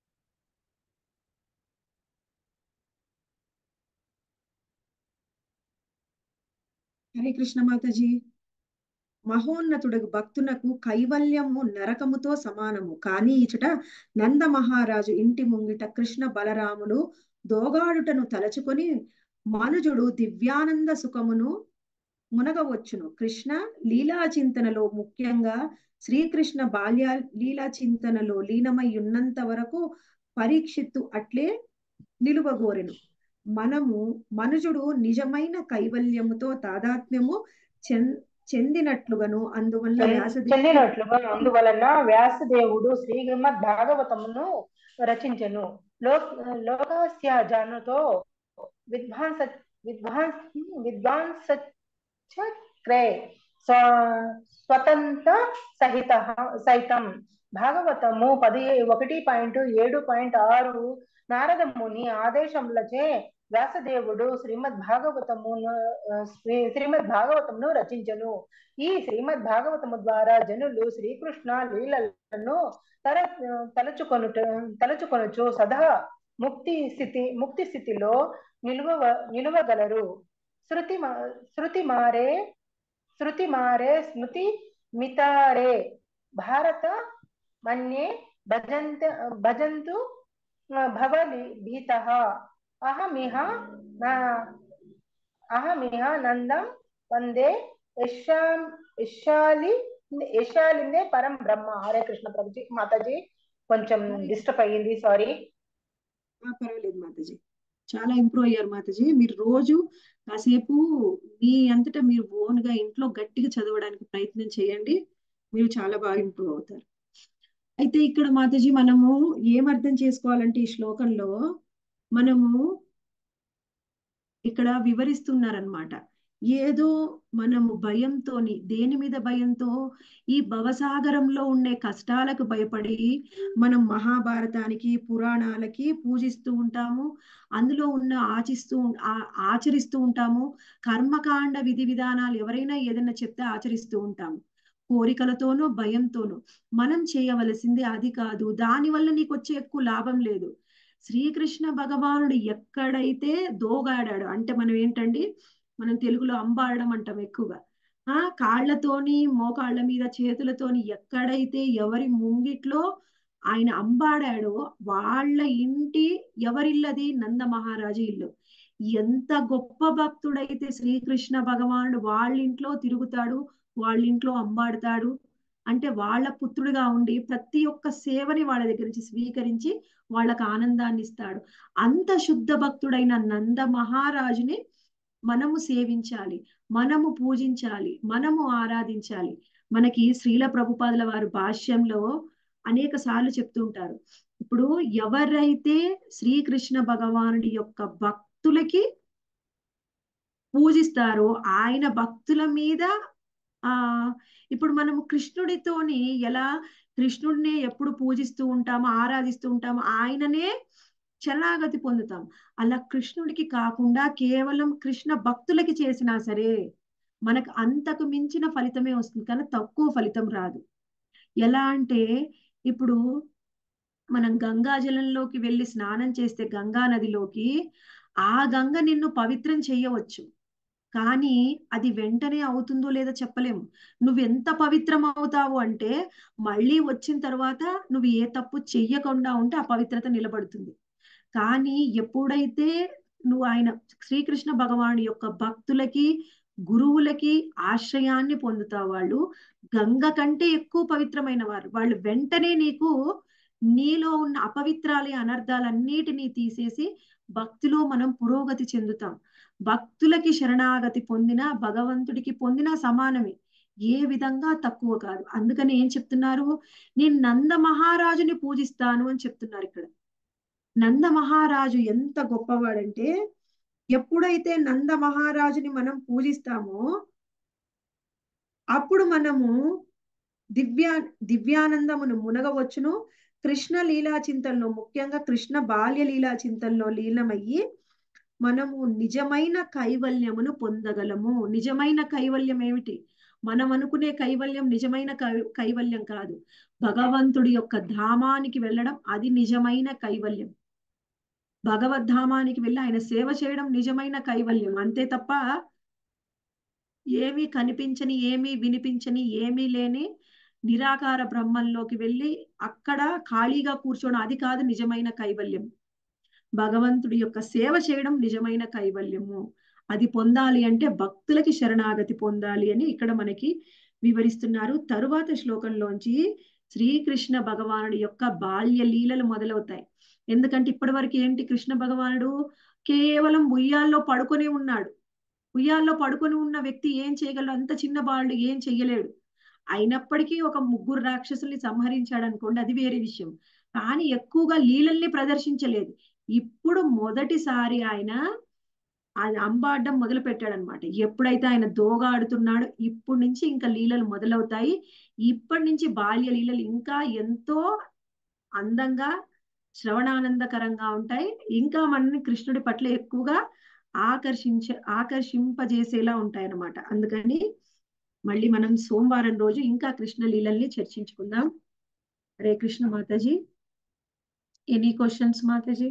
Speaker 1: హరే కృష్ణ మాతాజీ మహోన్నతుడకు భక్తునకు కైవల్యము నరకముతో సమానము కానీ ఇచట నంద మహారాజు ఇంటి ముంగిట కృష్ణ బలరాములు దోగాడుటను తలచుకొని మనుజుడు దివ్యానంద సుఖమును మునగవచ్చును కృష్ణ లీలా చింతనలో ముఖ్యంగా శ్రీకృష్ణ బాల్య లీలా చింతనలో లీనమై ఉన్నంత వరకు పరీక్షిత్తు అట్లే నిలువగోరెను మనము మనుజుడు నిజమైన కైవల్యముతో తాదాత్మ్యము చెం చెందినట్లుగాను అందువల్ల
Speaker 10: చెం-
Speaker 1: వ్యాసదేవుడు
Speaker 10: చెందినట్లుగా అందువలన వ్యాసదేవుడు శ్రీమద్ భాగవతమును రచించెను లోక్ లోకస్య జానుతో విద్వాంస విద్వాంస్ విద్వాంసచక్రే స్వ- స్వతంత్ర సహిత సైతం భాగవతము పది ఒకటి పాయింట్ ఏడు పాయింట్ ఆరు నారద ముని ఆదేశములచే వ్యాసదేవుడు శ్రీమద్ భాగవతమును శ్రీ- శ్రీమద్ భాగవతమును రచించను ఈ శ్రీమద్ భాగవతము ద్వారా జనులు శ్రీకృష్ణ లీలలను తల తలచుకొనుట తలచుకొనుచు సదా ముక్తి స్థితి ముక్తి స్థితిలో నిలువ నిలువగలరు శృతి మా- శృతి మారే శృతి మారే స్మృతి మితారే భారత మన్యే భజంత భజంతు భవలి భీత అహమిహ నా- అహమిహ నందం వందే యశాం యశాలి యశాలిందే పరం బ్రహ్మ హరే కృష్ణ ప్రభుజీ మాతాజీ కొంచెం డిస్టర్బ్ అయ్యింది సారీ
Speaker 1: ఆ, పర్వాలేదు మాతాజీ చాలా ఇంప్రూవ్ అయ్యారు మాతాజీ మీరు రోజు కాసేపు మీ అంతటా మీరు ఓన్ గా ఇంట్లో గట్టిగా చదవడానికి ప్రయత్నం చేయండి మీరు చాలా బాగా ఇంప్రూవ్ అవుతారు అయితే ఇక్కడ మాతాజీ మనము ఏం అర్థం చేసుకోవాలంటే ఈ శ్లోకంలో మనము ఇక్కడ వివరిస్తున్నారనమాట ఏదో మనము భయంతోని దేని మీద భయంతో ఈ భవసాగరంలో ఉండే కష్టాలకు భయపడి మనం మహాభారతానికి పురాణాలకి పూజిస్తూ ఉంటాము అందులో ఉన్న ఆచిస్తూ ఆ- ఆచరిస్తూ ఉంటాము కర్మకాండ విధి విధానాలు ఎవరైనా ఏదైనా చెప్తే ఆచరిస్తూ ఉంటాము కోరికలతోనూ భయంతోనూ మనం చేయవలసింది అది కాదు దానివల్ల నీకు వచ్చే ఎక్కువ లాభం లేదు శ్రీకృష్ణ భగవానుడు ఎక్కడైతే దోగాడాడు అంటే మనం ఏంటండి మనం తెలుగులో అంబాడడం అంటాం ఎక్కువగా ఆ కాళ్ళతోని మోకాళ్ళ మీద చేతులతోని ఎక్కడైతే ఎవరి ముంగిట్లో ఆయన అంబాడాడో వాళ్ళ ఇంటి ఎవరిల్లది నంద మహారాజు ఇల్లు ఎంత గొప్ప భక్తుడైతే శ్రీకృష్ణ భగవానుడు వాళ్ళ ఇంట్లో తిరుగుతాడు వాళ్ళ ఇంట్లో అంబాడుతాడు అంటే వాళ్ళ పుత్రుడిగా ఉండి ప్రతి ఒక్క సేవని వాళ్ళ దగ్గర నుంచి స్వీకరించి వాళ్ళకు ఆనందాన్ని ఇస్తాడు అంత శుద్ధ భక్తుడైన నంద మహారాజుని మనము సేవించాలి మనము పూజించాలి మనము ఆరాధించాలి మనకి శ్రీల ప్రభుపాదుల వారు భాష్యంలో అనేక సార్లు చెప్తుంటారు ఇప్పుడు ఎవరైతే శ్రీకృష్ణ భగవానుడి యొక్క భక్తులకి పూజిస్తారో ఆయన భక్తుల మీద ఆ ఇప్పుడు మనము కృష్ణుడితోని ఎలా కృష్ణుడిని ఎప్పుడు పూజిస్తూ ఉంటామో ఆరాధిస్తూ ఉంటామో ఆయననే శరణాగతి పొందుతాం అలా కృష్ణుడికి కాకుండా కేవలం కృష్ణ భక్తులకి చేసినా సరే మనకు అంతకు మించిన ఫలితమే వస్తుంది కానీ తక్కువ ఫలితం రాదు ఎలా అంటే ఇప్పుడు మనం గంగా జలంలోకి వెళ్ళి స్నానం చేస్తే గంగా నదిలోకి ఆ గంగ నిన్ను పవిత్రం చేయవచ్చు కానీ అది వెంటనే అవుతుందో లేదో చెప్పలేము నువ్వు ఎంత పవిత్రం అవుతావు అంటే మళ్ళీ వచ్చిన తర్వాత నువ్వు ఏ తప్పు చెయ్యకుండా ఉంటే ఆ పవిత్రత నిలబడుతుంది కానీ ఎప్పుడైతే నువ్వు ఆయన శ్రీకృష్ణ భగవానుడి యొక్క భక్తులకి గురువులకి ఆశ్రయాన్ని పొందుతావు వాళ్ళు గంగ కంటే ఎక్కువ పవిత్రమైన వారు వాళ్ళు వెంటనే నీకు నీలో ఉన్న అపవిత్రాలి అనర్థాలన్నిటినీ తీసేసి భక్తిలో మనం పురోగతి చెందుతాం భక్తులకి శరణాగతి పొందినా భగవంతుడికి పొందినా సమానమే ఏ విధంగా తక్కువ కాదు అందుకని ఏం చెప్తున్నారు నేను నంద మహారాజుని పూజిస్తాను అని చెప్తున్నారు ఇక్కడ నంద మహారాజు ఎంత గొప్పవాడంటే ఎప్పుడైతే నంద మహారాజుని మనం పూజిస్తామో అప్పుడు మనము దివ్యా దివ్యానందమును మునగవచ్చును కృష్ణ లీలా చింతనలో ముఖ్యంగా కృష్ణ బాల్య లీలా చింతనలో లీనమయ్యి మనము నిజమైన కైవల్యమును పొందగలము నిజమైన కైవల్యం ఏమిటి మనం అనుకునే కైవల్యం నిజమైన కై- కైవల్యం కాదు భగవంతుడి యొక్క ధామానికి వెళ్ళడం అది నిజమైన కైవల్యం భగవద్ధామానికి వెళ్ళి ఆయన సేవ చేయడం నిజమైన కైవల్యం అంతే తప్ప ఏమీ కనిపించని ఏమీ వినిపించని ఏమీ లేని నిరాకార బ్రహ్మంలోకి వెళ్ళి అక్కడ ఖాళీగా కూర్చోవడం అది కాదు నిజమైన కైవల్యం భగవంతుడి యొక్క సేవ చేయడం నిజమైన కైవల్యము అది పొందాలి అంటే భక్తులకి శరణాగతి పొందాలి అని ఇక్కడ మనకి వివరిస్తున్నారు తరువాత శ్లోకంలోంచి శ్రీకృష్ణ భగవానుడి యొక్క బాల్య లీలలు మొదలవుతాయి ఎందుకంటే ఇప్పటి వరకు ఏంటి కృష్ణ భగవానుడు కేవలం ఉయ్యాల్లో పడుకొని ఉన్నాడు ఉయ్యాల్లో పడుకొని ఉన్న వ్యక్తి ఏం చేయగలడు అంత చిన్న బాలుడు ఏం చెయ్యలేడు అయినప్పటికీ ఒక ముగ్గురు రాక్షసుల్ని సంహరించాడు అనుకోండి అది వేరే విషయం కానీ ఎక్కువగా లీలల్ని ప్రదర్శించలేదు ఇప్పుడు మొదటిసారి ఆయన ఆయన అంబాడడం మొదలు పెట్టాడు అనమాట ఎప్పుడైతే ఆయన దోగా ఆడుతున్నాడో ఇప్పటి నుంచి ఇంకా లీలలు మొదలవుతాయి ఇప్పటి నుంచి బాల్య లీలలు ఇంకా ఎంతో అందంగా శ్రవణానందకరంగా ఉంటాయి ఇంకా మనని కృష్ణుడి పట్ల ఎక్కువగా ఆకర్షించ ఆకర్షింపజేసేలా ఉంటాయి అన్నమాట అందుకని మళ్ళీ మనం సోమవారం రోజు ఇంకా కృష్ణ లీలల్ని చర్చించుకుందాం హరే కృష్ణ మాతాజీ ఎనీ క్వశ్చన్స్ మాతాజీ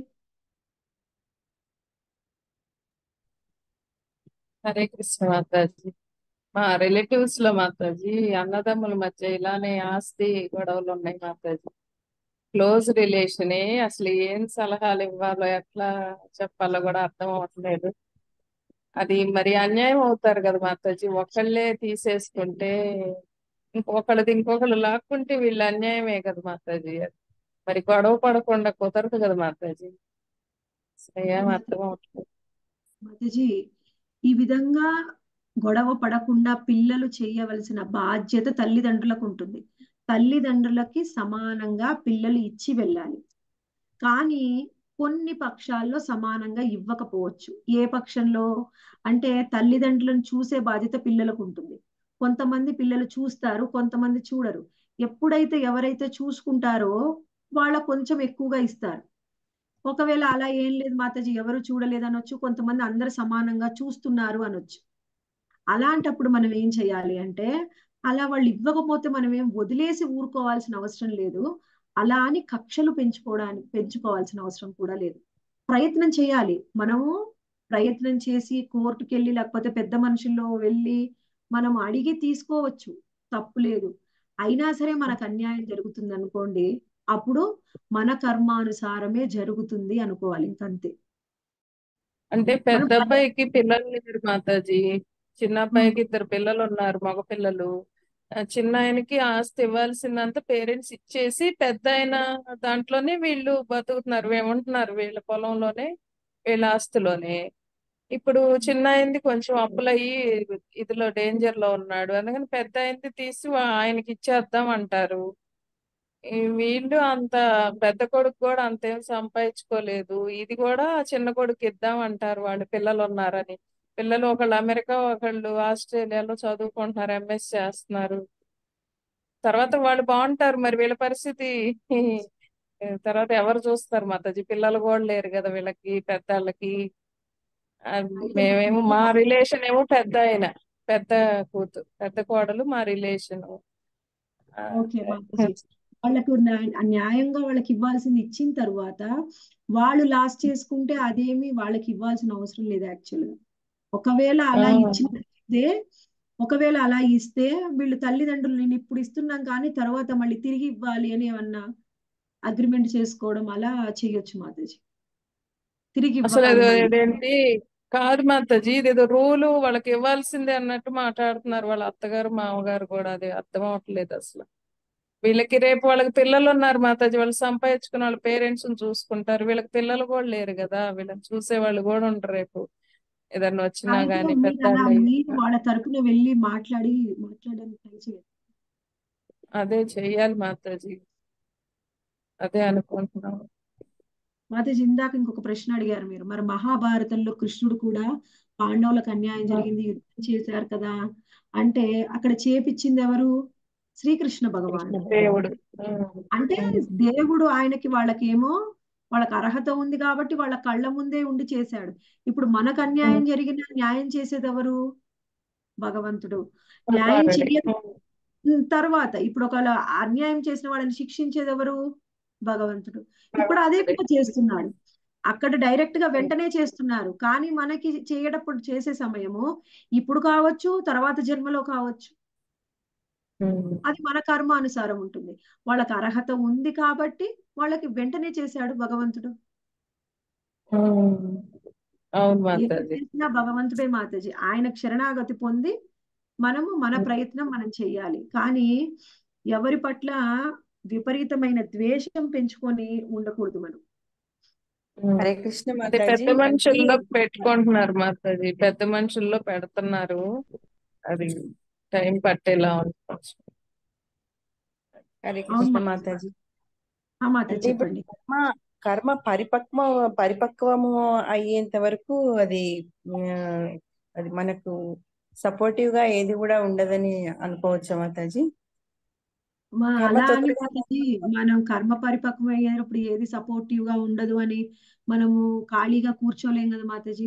Speaker 9: హరే కృష్ణ మాతాజీ మా రిలేటివ్స్ లో మాతాజీ అన్నదమ్ముల మధ్య ఇలానే ఆస్తి గొడవలు ఉన్నాయి మాతాజీ క్లోజ్ రిలేషనే అసలు ఏం సలహాలు ఇవ్వాలో ఎట్లా చెప్పాలో కూడా అర్థం అవ్వట్లేదు అది మరి అన్యాయం అవుతారు కదా మాతాజీ ఒకళ్ళే తీసేసుకుంటే ఇంకొకళ్ళది ఇంకొకళ్ళు లాక్కుంటే వీళ్ళు అన్యాయమే కదా మాతాజీ మరి గొడవ పడకుండా కుదరదు కదా మాతాజీ అసలు ఏం అర్థం అవ్వట్లేదు
Speaker 1: మాతాజీ ఈ విధంగా గొడవ పడకుండా పిల్లలు చేయవలసిన బాధ్యత తల్లిదండ్రులకు ఉంటుంది తల్లిదండ్రులకి సమానంగా పిల్లలు ఇచ్చి వెళ్ళాలి కానీ కొన్ని పక్షాల్లో సమానంగా ఇవ్వకపోవచ్చు ఏ పక్షంలో అంటే తల్లిదండ్రులను చూసే బాధ్యత పిల్లలకు ఉంటుంది కొంతమంది పిల్లలు చూస్తారు కొంతమంది చూడరు ఎప్పుడైతే ఎవరైతే చూసుకుంటారో వాళ్ళ కొంచెం ఎక్కువగా ఇస్తారు ఒకవేళ అలా ఏం లేదు మాతాజీ ఎవరు చూడలేదు అనొచ్చు కొంతమంది అందరు సమానంగా చూస్తున్నారు అనొచ్చు అలాంటప్పుడు మనం ఏం చేయాలి అంటే అలా వాళ్ళు ఇవ్వకపోతే మనం ఏం వదిలేసి ఊరుకోవాల్సిన అవసరం లేదు అలా అని కక్షలు పెంచుకోవడానికి పెంచుకోవాల్సిన అవసరం కూడా లేదు ప్రయత్నం చేయాలి మనము ప్రయత్నం చేసి కోర్టుకి వెళ్ళి లేకపోతే పెద్ద మనుషుల్లో వెళ్ళి మనం అడిగి తీసుకోవచ్చు తప్పు లేదు అయినా సరే మనకు అన్యాయం జరుగుతుంది అనుకోండి అప్పుడు మన కర్మానుసారమే జరుగుతుంది అనుకోవాలి ఇంకంతే
Speaker 9: అంటే పెద్ద అబ్బాయికి పిల్లలు లేరు మాతాజీ చిన్న
Speaker 1: ఉమ్,
Speaker 9: అబ్బాయికి ఇద్దరు పిల్లలు ఉన్నారు మగ పిల్లలు ఆ, చిన్న ఆయనకి ఆస్తి ఇవ్వాల్సిందంతా పేరెంట్స్ ఇచ్చేసి పెద్ద ఆయన దాంట్లోనే వీళ్ళు బతుకుతున్నారు ఏమంటున్నారు వీళ్ళ పొలంలోనే వీళ్ళ ఆస్తిలోనే ఇప్పుడు చిన్న అయింది కొంచెం అప్పులయ్యి ఇదిలో డేంజర్ లో ఉన్నాడు అందుకని పెద్ద అయింది తీసి వా- ఆయనకి ఇచ్చేద్దాం అంటారు ఈ వీళ్ళు అంత పెద్ద కొడుకు కూడా అంతేం సంపాదించుకోలేదు ఇది కూడా చిన్న కొడుకు ఇద్దాం అంటారు వాళ్ళు పిల్లలు ఉన్నారని పిల్లలు ఒకళ్ళు అమెరికా ఒకళ్ళు ఆస్ట్రేలియాలో చదువుకుంటున్నారు ఎంఎస్ చేస్తున్నారు తర్వాత వాళ్ళు బాగుంటారు మరి వీళ్ళ పరిస్థితి తర్వాత ఎవరు చూస్తారు మాతాజీ పిల్లలు కూడా లేరు కదా వీళ్ళకి పెద్దవాళ్ళకి ఆ,
Speaker 1: అయితే
Speaker 9: మేమేమో
Speaker 1: మాతాజీ
Speaker 9: మా రిలేషన్ ఏమో పెద్ద ఆయన పెద్ద కూతురు పెద్ద కోడలు మా రిలేషన్
Speaker 1: ఓకే మాతాజీ వాళ్ళకు న్యాయ- న్యాయంగా వాళ్ళకి ఇవ్వాల్సింది ఇచ్చిన తర్వాత వాళ్ళు లాస్ట్ చేసుకుంటే అదేమి వాళ్ళకి ఇవ్వాల్సిన అవసరం లేదు యాక్చువల్ గా ఒకవేళ అలా ఇచ్చినట్లయితే ఒకవేళ అలా ఇస్తే వీళ్ళు తల్లిదండ్రులు నేను ఇప్పుడు ఇస్తున్నాం కానీ తర్వాత మళ్ళీ తిరిగి ఇవ్వాలి అని ఏమన్నా అగ్రిమెంట్ చేసుకోవడం అలా చేయొచ్చు మాతాజీ తిరిగి
Speaker 9: అసలు
Speaker 1: ఇవ్వాలి
Speaker 9: అది
Speaker 1: మళ్ళీ
Speaker 9: ఏంటి కాదు మాతాజీ ఇదేదో రూలు వాళ్ళకి ఇవ్వాల్సిందే అన్నట్టు మాట్లాడుతున్నారు వాళ్ళ అత్తగారు మామగారు కూడా అది అర్థం అవట్లేదు అసలు వీళ్ళకి రేపు వాళ్ళకి పిల్లలు ఉన్నారు మాతాజీ వాళ్ళు సంపాదించుకున్న వాళ్ళ పేరెంట్స్ చూసుకుంటారు వీళ్ళకి పిల్లలు కూడా లేరు కదా వీళ్ళని చూసే వాళ్ళు కూడా ఉండరు రేపు ఏదన్నా వచ్చినా
Speaker 1: అయితే
Speaker 9: గానీ
Speaker 1: మీరు
Speaker 9: పెద్ద
Speaker 1: అలా మీరు వాళ్ళ తరపున వెళ్ళి మాట్లాడి మాట్లాడడానికి ట్రై చేయండి
Speaker 9: అదే చెయ్యాలి మాతాజీ అదే అనుకుంటున్నాం
Speaker 1: మాతాజీ ఇందాక ఇంకొక ప్రశ్న అడిగారు మీరు మరి మహాభారతంలో కృష్ణుడు కూడా పాండవులకు అన్యాయం జరిగింది యుద్ధం చేశారు కదా అంటే అక్కడ చేపిచ్చింది ఎవరు శ్రీకృష్ణ భగవానుడు
Speaker 9: దేవుడు
Speaker 1: అంటే దేవుడు ఆయనకి వాళ్ళకేమో వాళ్ళకి అర్హత ఉంది కాబట్టి వాళ్ళ కళ్ళ ముందే ఉండి చేశాడు ఇప్పుడు మనకు అన్యాయం జరిగిన న్యాయం చేసేది ఎవరు భగవంతుడు న్యాయం చెయ్య తర్వాత ఇప్పుడు ఒకవేళ అన్యాయం చేసిన వాళ్ళని శిక్షించేది ఎవరు భగవంతుడు ఇప్పుడు అదే కూడా చేస్తున్నాడు అక్కడ డైరెక్ట్ గా వెంటనే చేస్తున్నారు కానీ మనకి చేయటప్పుడు చేసే సమయము ఇప్పుడు కావచ్చు తర్వాత జన్మలో కావచ్చు అది మన కర్మానుసారం ఉంటుంది వాళ్ళకి అర్హత ఉంది కాబట్టి వాళ్ళకి వెంటనే చేశాడు భగవంతుడు
Speaker 9: అవును
Speaker 1: ఏది
Speaker 9: మాతాజీ
Speaker 1: చేసినా భగవంతుడే మాతాజీ ఆయన శరణాగతి పొంది మనము మన ప్రయత్నం మనం చెయ్యాలి కానీ ఎవరి పట్ల విపరీతమైన ద్వేషం పెంచుకొని ఉండకూడదు మనం
Speaker 11: హరే కృష్ణ
Speaker 9: అది
Speaker 11: మాతాజీ
Speaker 9: పెద్ద మనుషుల్లో పెట్టుకుంటున్నారు మాతాజీ పెద్ద మనుషుల్లో పెడుతున్నారు అది టైం పట్టేలా ఉంటుంది
Speaker 11: హరే
Speaker 1: అవును
Speaker 11: కృష్ణ
Speaker 1: మాతాజీ
Speaker 11: మాతాజీ
Speaker 1: ఆ మాత
Speaker 11: అంటే ఇప్పుడు
Speaker 1: చెప్పండి
Speaker 11: కర్మ కర్మ పరిపక్వ పరిపక్వము అయ్యేంత వరకు అది ఆ, అది మనకు సపోర్టివ్ గా ఏది కూడా ఉండదని అనుకోవచ్చా మాతాజీ
Speaker 1: మా
Speaker 11: కర్మ
Speaker 1: అలా అని
Speaker 11: తొందరగా
Speaker 1: మాతాజీ మనం కర్మ పరిపక్వం అయ్యేటప్పుడు ఏది సపోర్టివ్ గా ఉండదు అని మనము ఖాళీగా కూర్చోలేం కదా మాతాజీ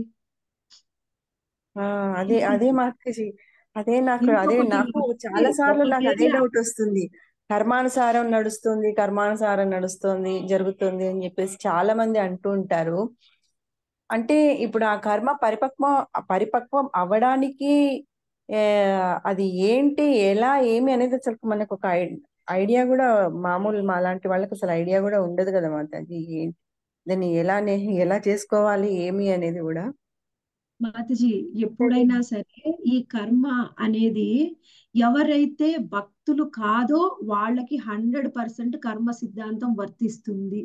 Speaker 11: ఆ అదే అదే మాతాజీ అదే నాకు అదే
Speaker 1: ఇంకొకటి
Speaker 11: నాకు
Speaker 1: అంటే
Speaker 11: చాలా సార్లు నాకు అదే
Speaker 1: ఒకవేళ
Speaker 11: డౌట్ వస్తుంది కర్మానుసారం నడుస్తుంది కర్మానుసారం నడుస్తుంది జరుగుతుంది అని చెప్పేసి చాలా మంది అంటూ ఉంటారు అంటే ఇప్పుడు ఆ కర్మ పరిపక్వం పరిపక్వం అవ్వడానికి ఏ, అది ఏంటి ఎలా ఏమి అనేది అసలు మనకు ఒక ఐ- ఐడియా కూడా మామూలు మా లాంటి వాళ్ళకి అసలు ఐడియా కూడా ఉండదు కదా మాతాజీ ఏ- దాన్ని ఎలా నే- ఎలా చేసుకోవాలి ఏమి అనేది కూడా
Speaker 1: మాతాజీ ఎప్పుడైనా సరే ఈ కర్మ అనేది ఎవరైతే భక్తులు కాదో వాళ్ళకి హండ్రెడ్ పర్సెంట్ కర్మ సిద్ధాంతం వర్తిస్తుంది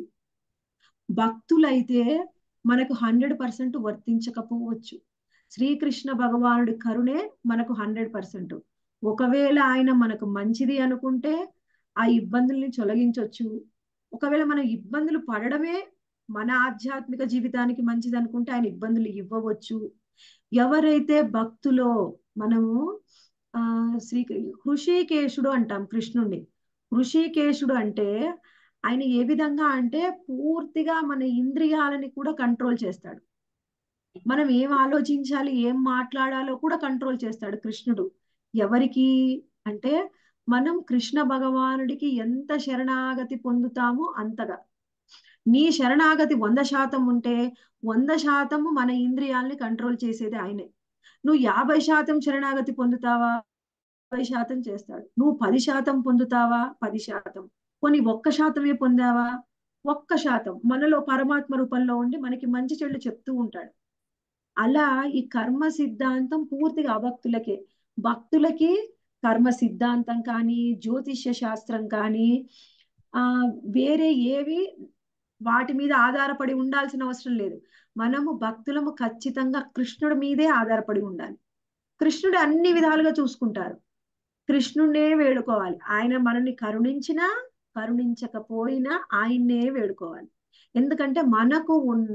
Speaker 1: భక్తులైతే మనకు హండ్రెడ్ పర్సెంట్ వర్తించకపోవచ్చు శ్రీకృష్ణ భగవానుడి కరుణే మనకు హండ్రెడ్ పర్సెంట్ ఒకవేళ ఆయన మనకు మంచిది అనుకుంటే ఆ ఇబ్బందుల్ని తొలగించవచ్చు ఒకవేళ మనం ఇబ్బందులు పడడమే మన ఆధ్యాత్మిక జీవితానికి మంచిది అనుకుంటే ఆయన ఇబ్బందులు ఇవ్వవచ్చు ఎవరైతే భక్తులో మనము ఆ శ్రీ హృషికేశుడు అంటాం కృష్ణుణ్ణి హృషికేశుడు అంటే ఆయన ఏ విధంగా అంటే పూర్తిగా మన ఇంద్రియాలని కూడా కంట్రోల్ చేస్తాడు మనం ఏం ఆలోచించాలి ఏం మాట్లాడాలో కూడా కంట్రోల్ చేస్తాడు కృష్ణుడు ఎవరికి అంటే మనం కృష్ణ భగవానుడికి ఎంత శరణాగతి పొందుతామో అంతగా నీ శరణాగతి వంద శాతం ఉంటే వంద శాతము మన ఇంద్రియాలని కంట్రోల్ చేసేది ఆయనే నువ్వు యాభై శాతం శరణాగతి పొందుతావా యాభై శాతం చేస్తాడు నువ్వు పది శాతం పొందుతావా పది శాతం కొన్ని ఒక్క శాతమే పొందావా ఒక్క శాతం మనలో పరమాత్మ రూపంలో ఉండి మనకి మంచి చెడు చెప్తూ ఉంటాడు అలా ఈ కర్మ సిద్ధాంతం పూర్తిగా అభక్తులకే భక్తులకి కర్మ సిద్ధాంతం కానీ జ్యోతిష్య శాస్త్రం కానీ ఆ వేరే ఏవి వాటి మీద ఆధారపడి ఉండాల్సిన అవసరం లేదు మనము భక్తులము ఖచ్చితంగా కృష్ణుడి మీదే ఆధారపడి ఉండాలి కృష్ణుడు అన్ని విధాలుగా చూసుకుంటారు కృష్ణుడినే వేడుకోవాలి ఆయన మనల్ని కరుణించినా కరుణించకపోయినా ఆయన్నే వేడుకోవాలి ఎందుకంటే మనకు ఉన్న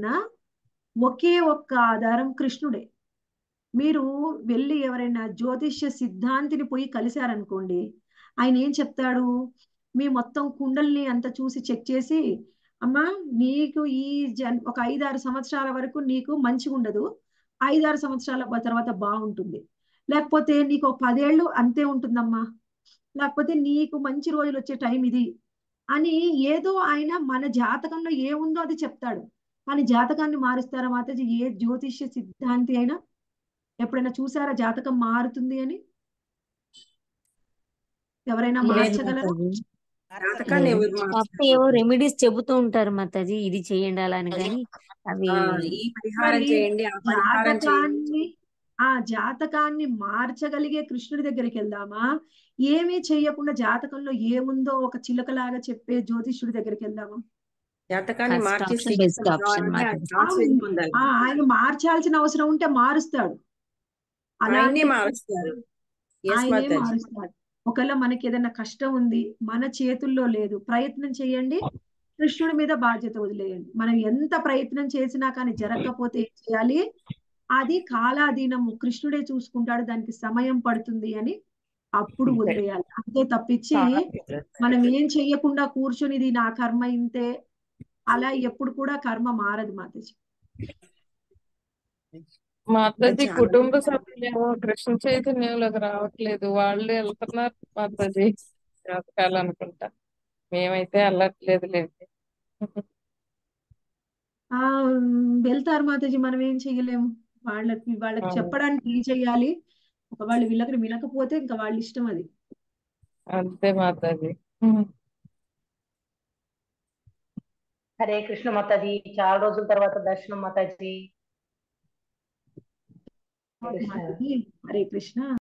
Speaker 1: ఒకే ఒక్క ఆధారం కృష్ణుడే మీరు వెళ్ళి ఎవరైనా జ్యోతిష్య సిద్ధాంతిని పోయి కలిశారనుకోండి ఆయన ఏం చెప్తాడు మీ మొత్తం కుండల్ని అంత చూసి చెక్ చేసి అమ్మా నీకు ఈ జన్ ఒక ఐదారు సంవత్సరాల వరకు నీకు మంచిగా ఉండదు ఐదారు సంవత్సరాల తర్వాత బాగుంటుంది లేకపోతే నీకు ఒక పదేళ్ళు అంతే ఉంటుందమ్మా లేకపోతే నీకు మంచి రోజులు వచ్చే టైం ఇది అని ఏదో ఆయన మన జాతకంలో ఏముందో అది చెప్తాడు కానీ జాతకాన్ని మారుస్తారా మాతాజీ ఏ జ్యోతిష్య సిద్ధాంతి అయినా ఎప్పుడైనా చూసారా జాతకం మారుతుంది అని ఎవరైనా
Speaker 4: లేదు
Speaker 1: మార్చగలరా
Speaker 4: మాతాజీ
Speaker 11: జాతకాన్ని
Speaker 4: లేదు.
Speaker 11: ఎవరు
Speaker 4: కాకపోతే
Speaker 11: మార్చుతారు
Speaker 4: ఏవో రెమెడీస్ చెబుతూ ఉంటారు మాతాజీ ఇది చేయండి అలా అని కానీ అవి
Speaker 11: ఆ, ఈ పరిహారం
Speaker 1: మరి
Speaker 11: చేయండి ఆ పరిహారం చేయండి
Speaker 1: జాతకాన్ని ఆ జాతకాన్ని మార్చగలిగే కృష్ణుడి దగ్గరికి వెళ్దామా ఏమీ చెయ్యకుండా జాతకంలో ఏముందో ఒక చిలకలాగా చెప్పే జ్యోతిష్యుడి దగ్గరికి వెళ్దామా
Speaker 11: జాతకాన్ని
Speaker 4: ఫస్ట్
Speaker 11: మార్చేసే
Speaker 4: ఆప్షన్ బెస్ట్
Speaker 11: శక్తి
Speaker 4: ఆప్షన్
Speaker 11: కావాలంటే ఆ
Speaker 4: మాతాజీ
Speaker 11: ఆశ్రయం
Speaker 1: అవును.
Speaker 11: పొందాలి
Speaker 1: ఆ ఆయన మార్చాల్సిన అవసరం ఉంటే మారుస్తాడు
Speaker 11: ఆయన్నే
Speaker 1: అలాంటి
Speaker 11: మారుస్తారు ఎస్
Speaker 1: ఆయనే
Speaker 11: మాతాజీ
Speaker 1: మారుస్తాడు ఒకవేళ మనకి ఏదైనా కష్టం ఉంది మన చేతుల్లో లేదు ప్రయత్నం చేయండి కృష్ణుడి మీద బాధ్యత వదిలేయండి మనం ఎంత ప్రయత్నం చేసినా కానీ జరగకపోతే ఏం చేయాలి అది కాలాధీనము కృష్ణుడే చూసుకుంటాడు దానికి సమయం పడుతుంది అని అప్పుడు వదిలేయాలి అంతే తప్పించి మనం ఏం చెయ్యకుండా కూర్చొని ఇది నా కర్మ ఇంతే అలా ఎప్పుడు కూడా కర్మ మారదు మాతాజీ
Speaker 9: మాతాజీ
Speaker 11: చాలా
Speaker 9: కుటుంబ సభ్యులేమో కృష్ణ చైతన్యంలోకి రావట్లేదు వాళ్ళు వెళ్తున్నారు మాతాజీ జాతకాలు అనుకుంటా మేమైతే వెళ్ళట్లేదు లేదు
Speaker 1: ఆ వెళ్తారు మాతాజీ మనం ఏం చెయ్యలేము వాళ్ళకి వాళ్ళకి చెప్పడానికి ఏం చెయ్యాలి ఒక వాళ్ళు వీళ్ళకి వినకపోతే ఇంకా వాళ్ళ ఇష్టం అది
Speaker 9: అంతే మాతాజీ
Speaker 10: హరే కృష్ణ మాతాజీ చాలా రోజుల తర్వాత దర్శనం మాతాజీ కృష్ణ
Speaker 1: మాతాజీ హరే కృష్ణ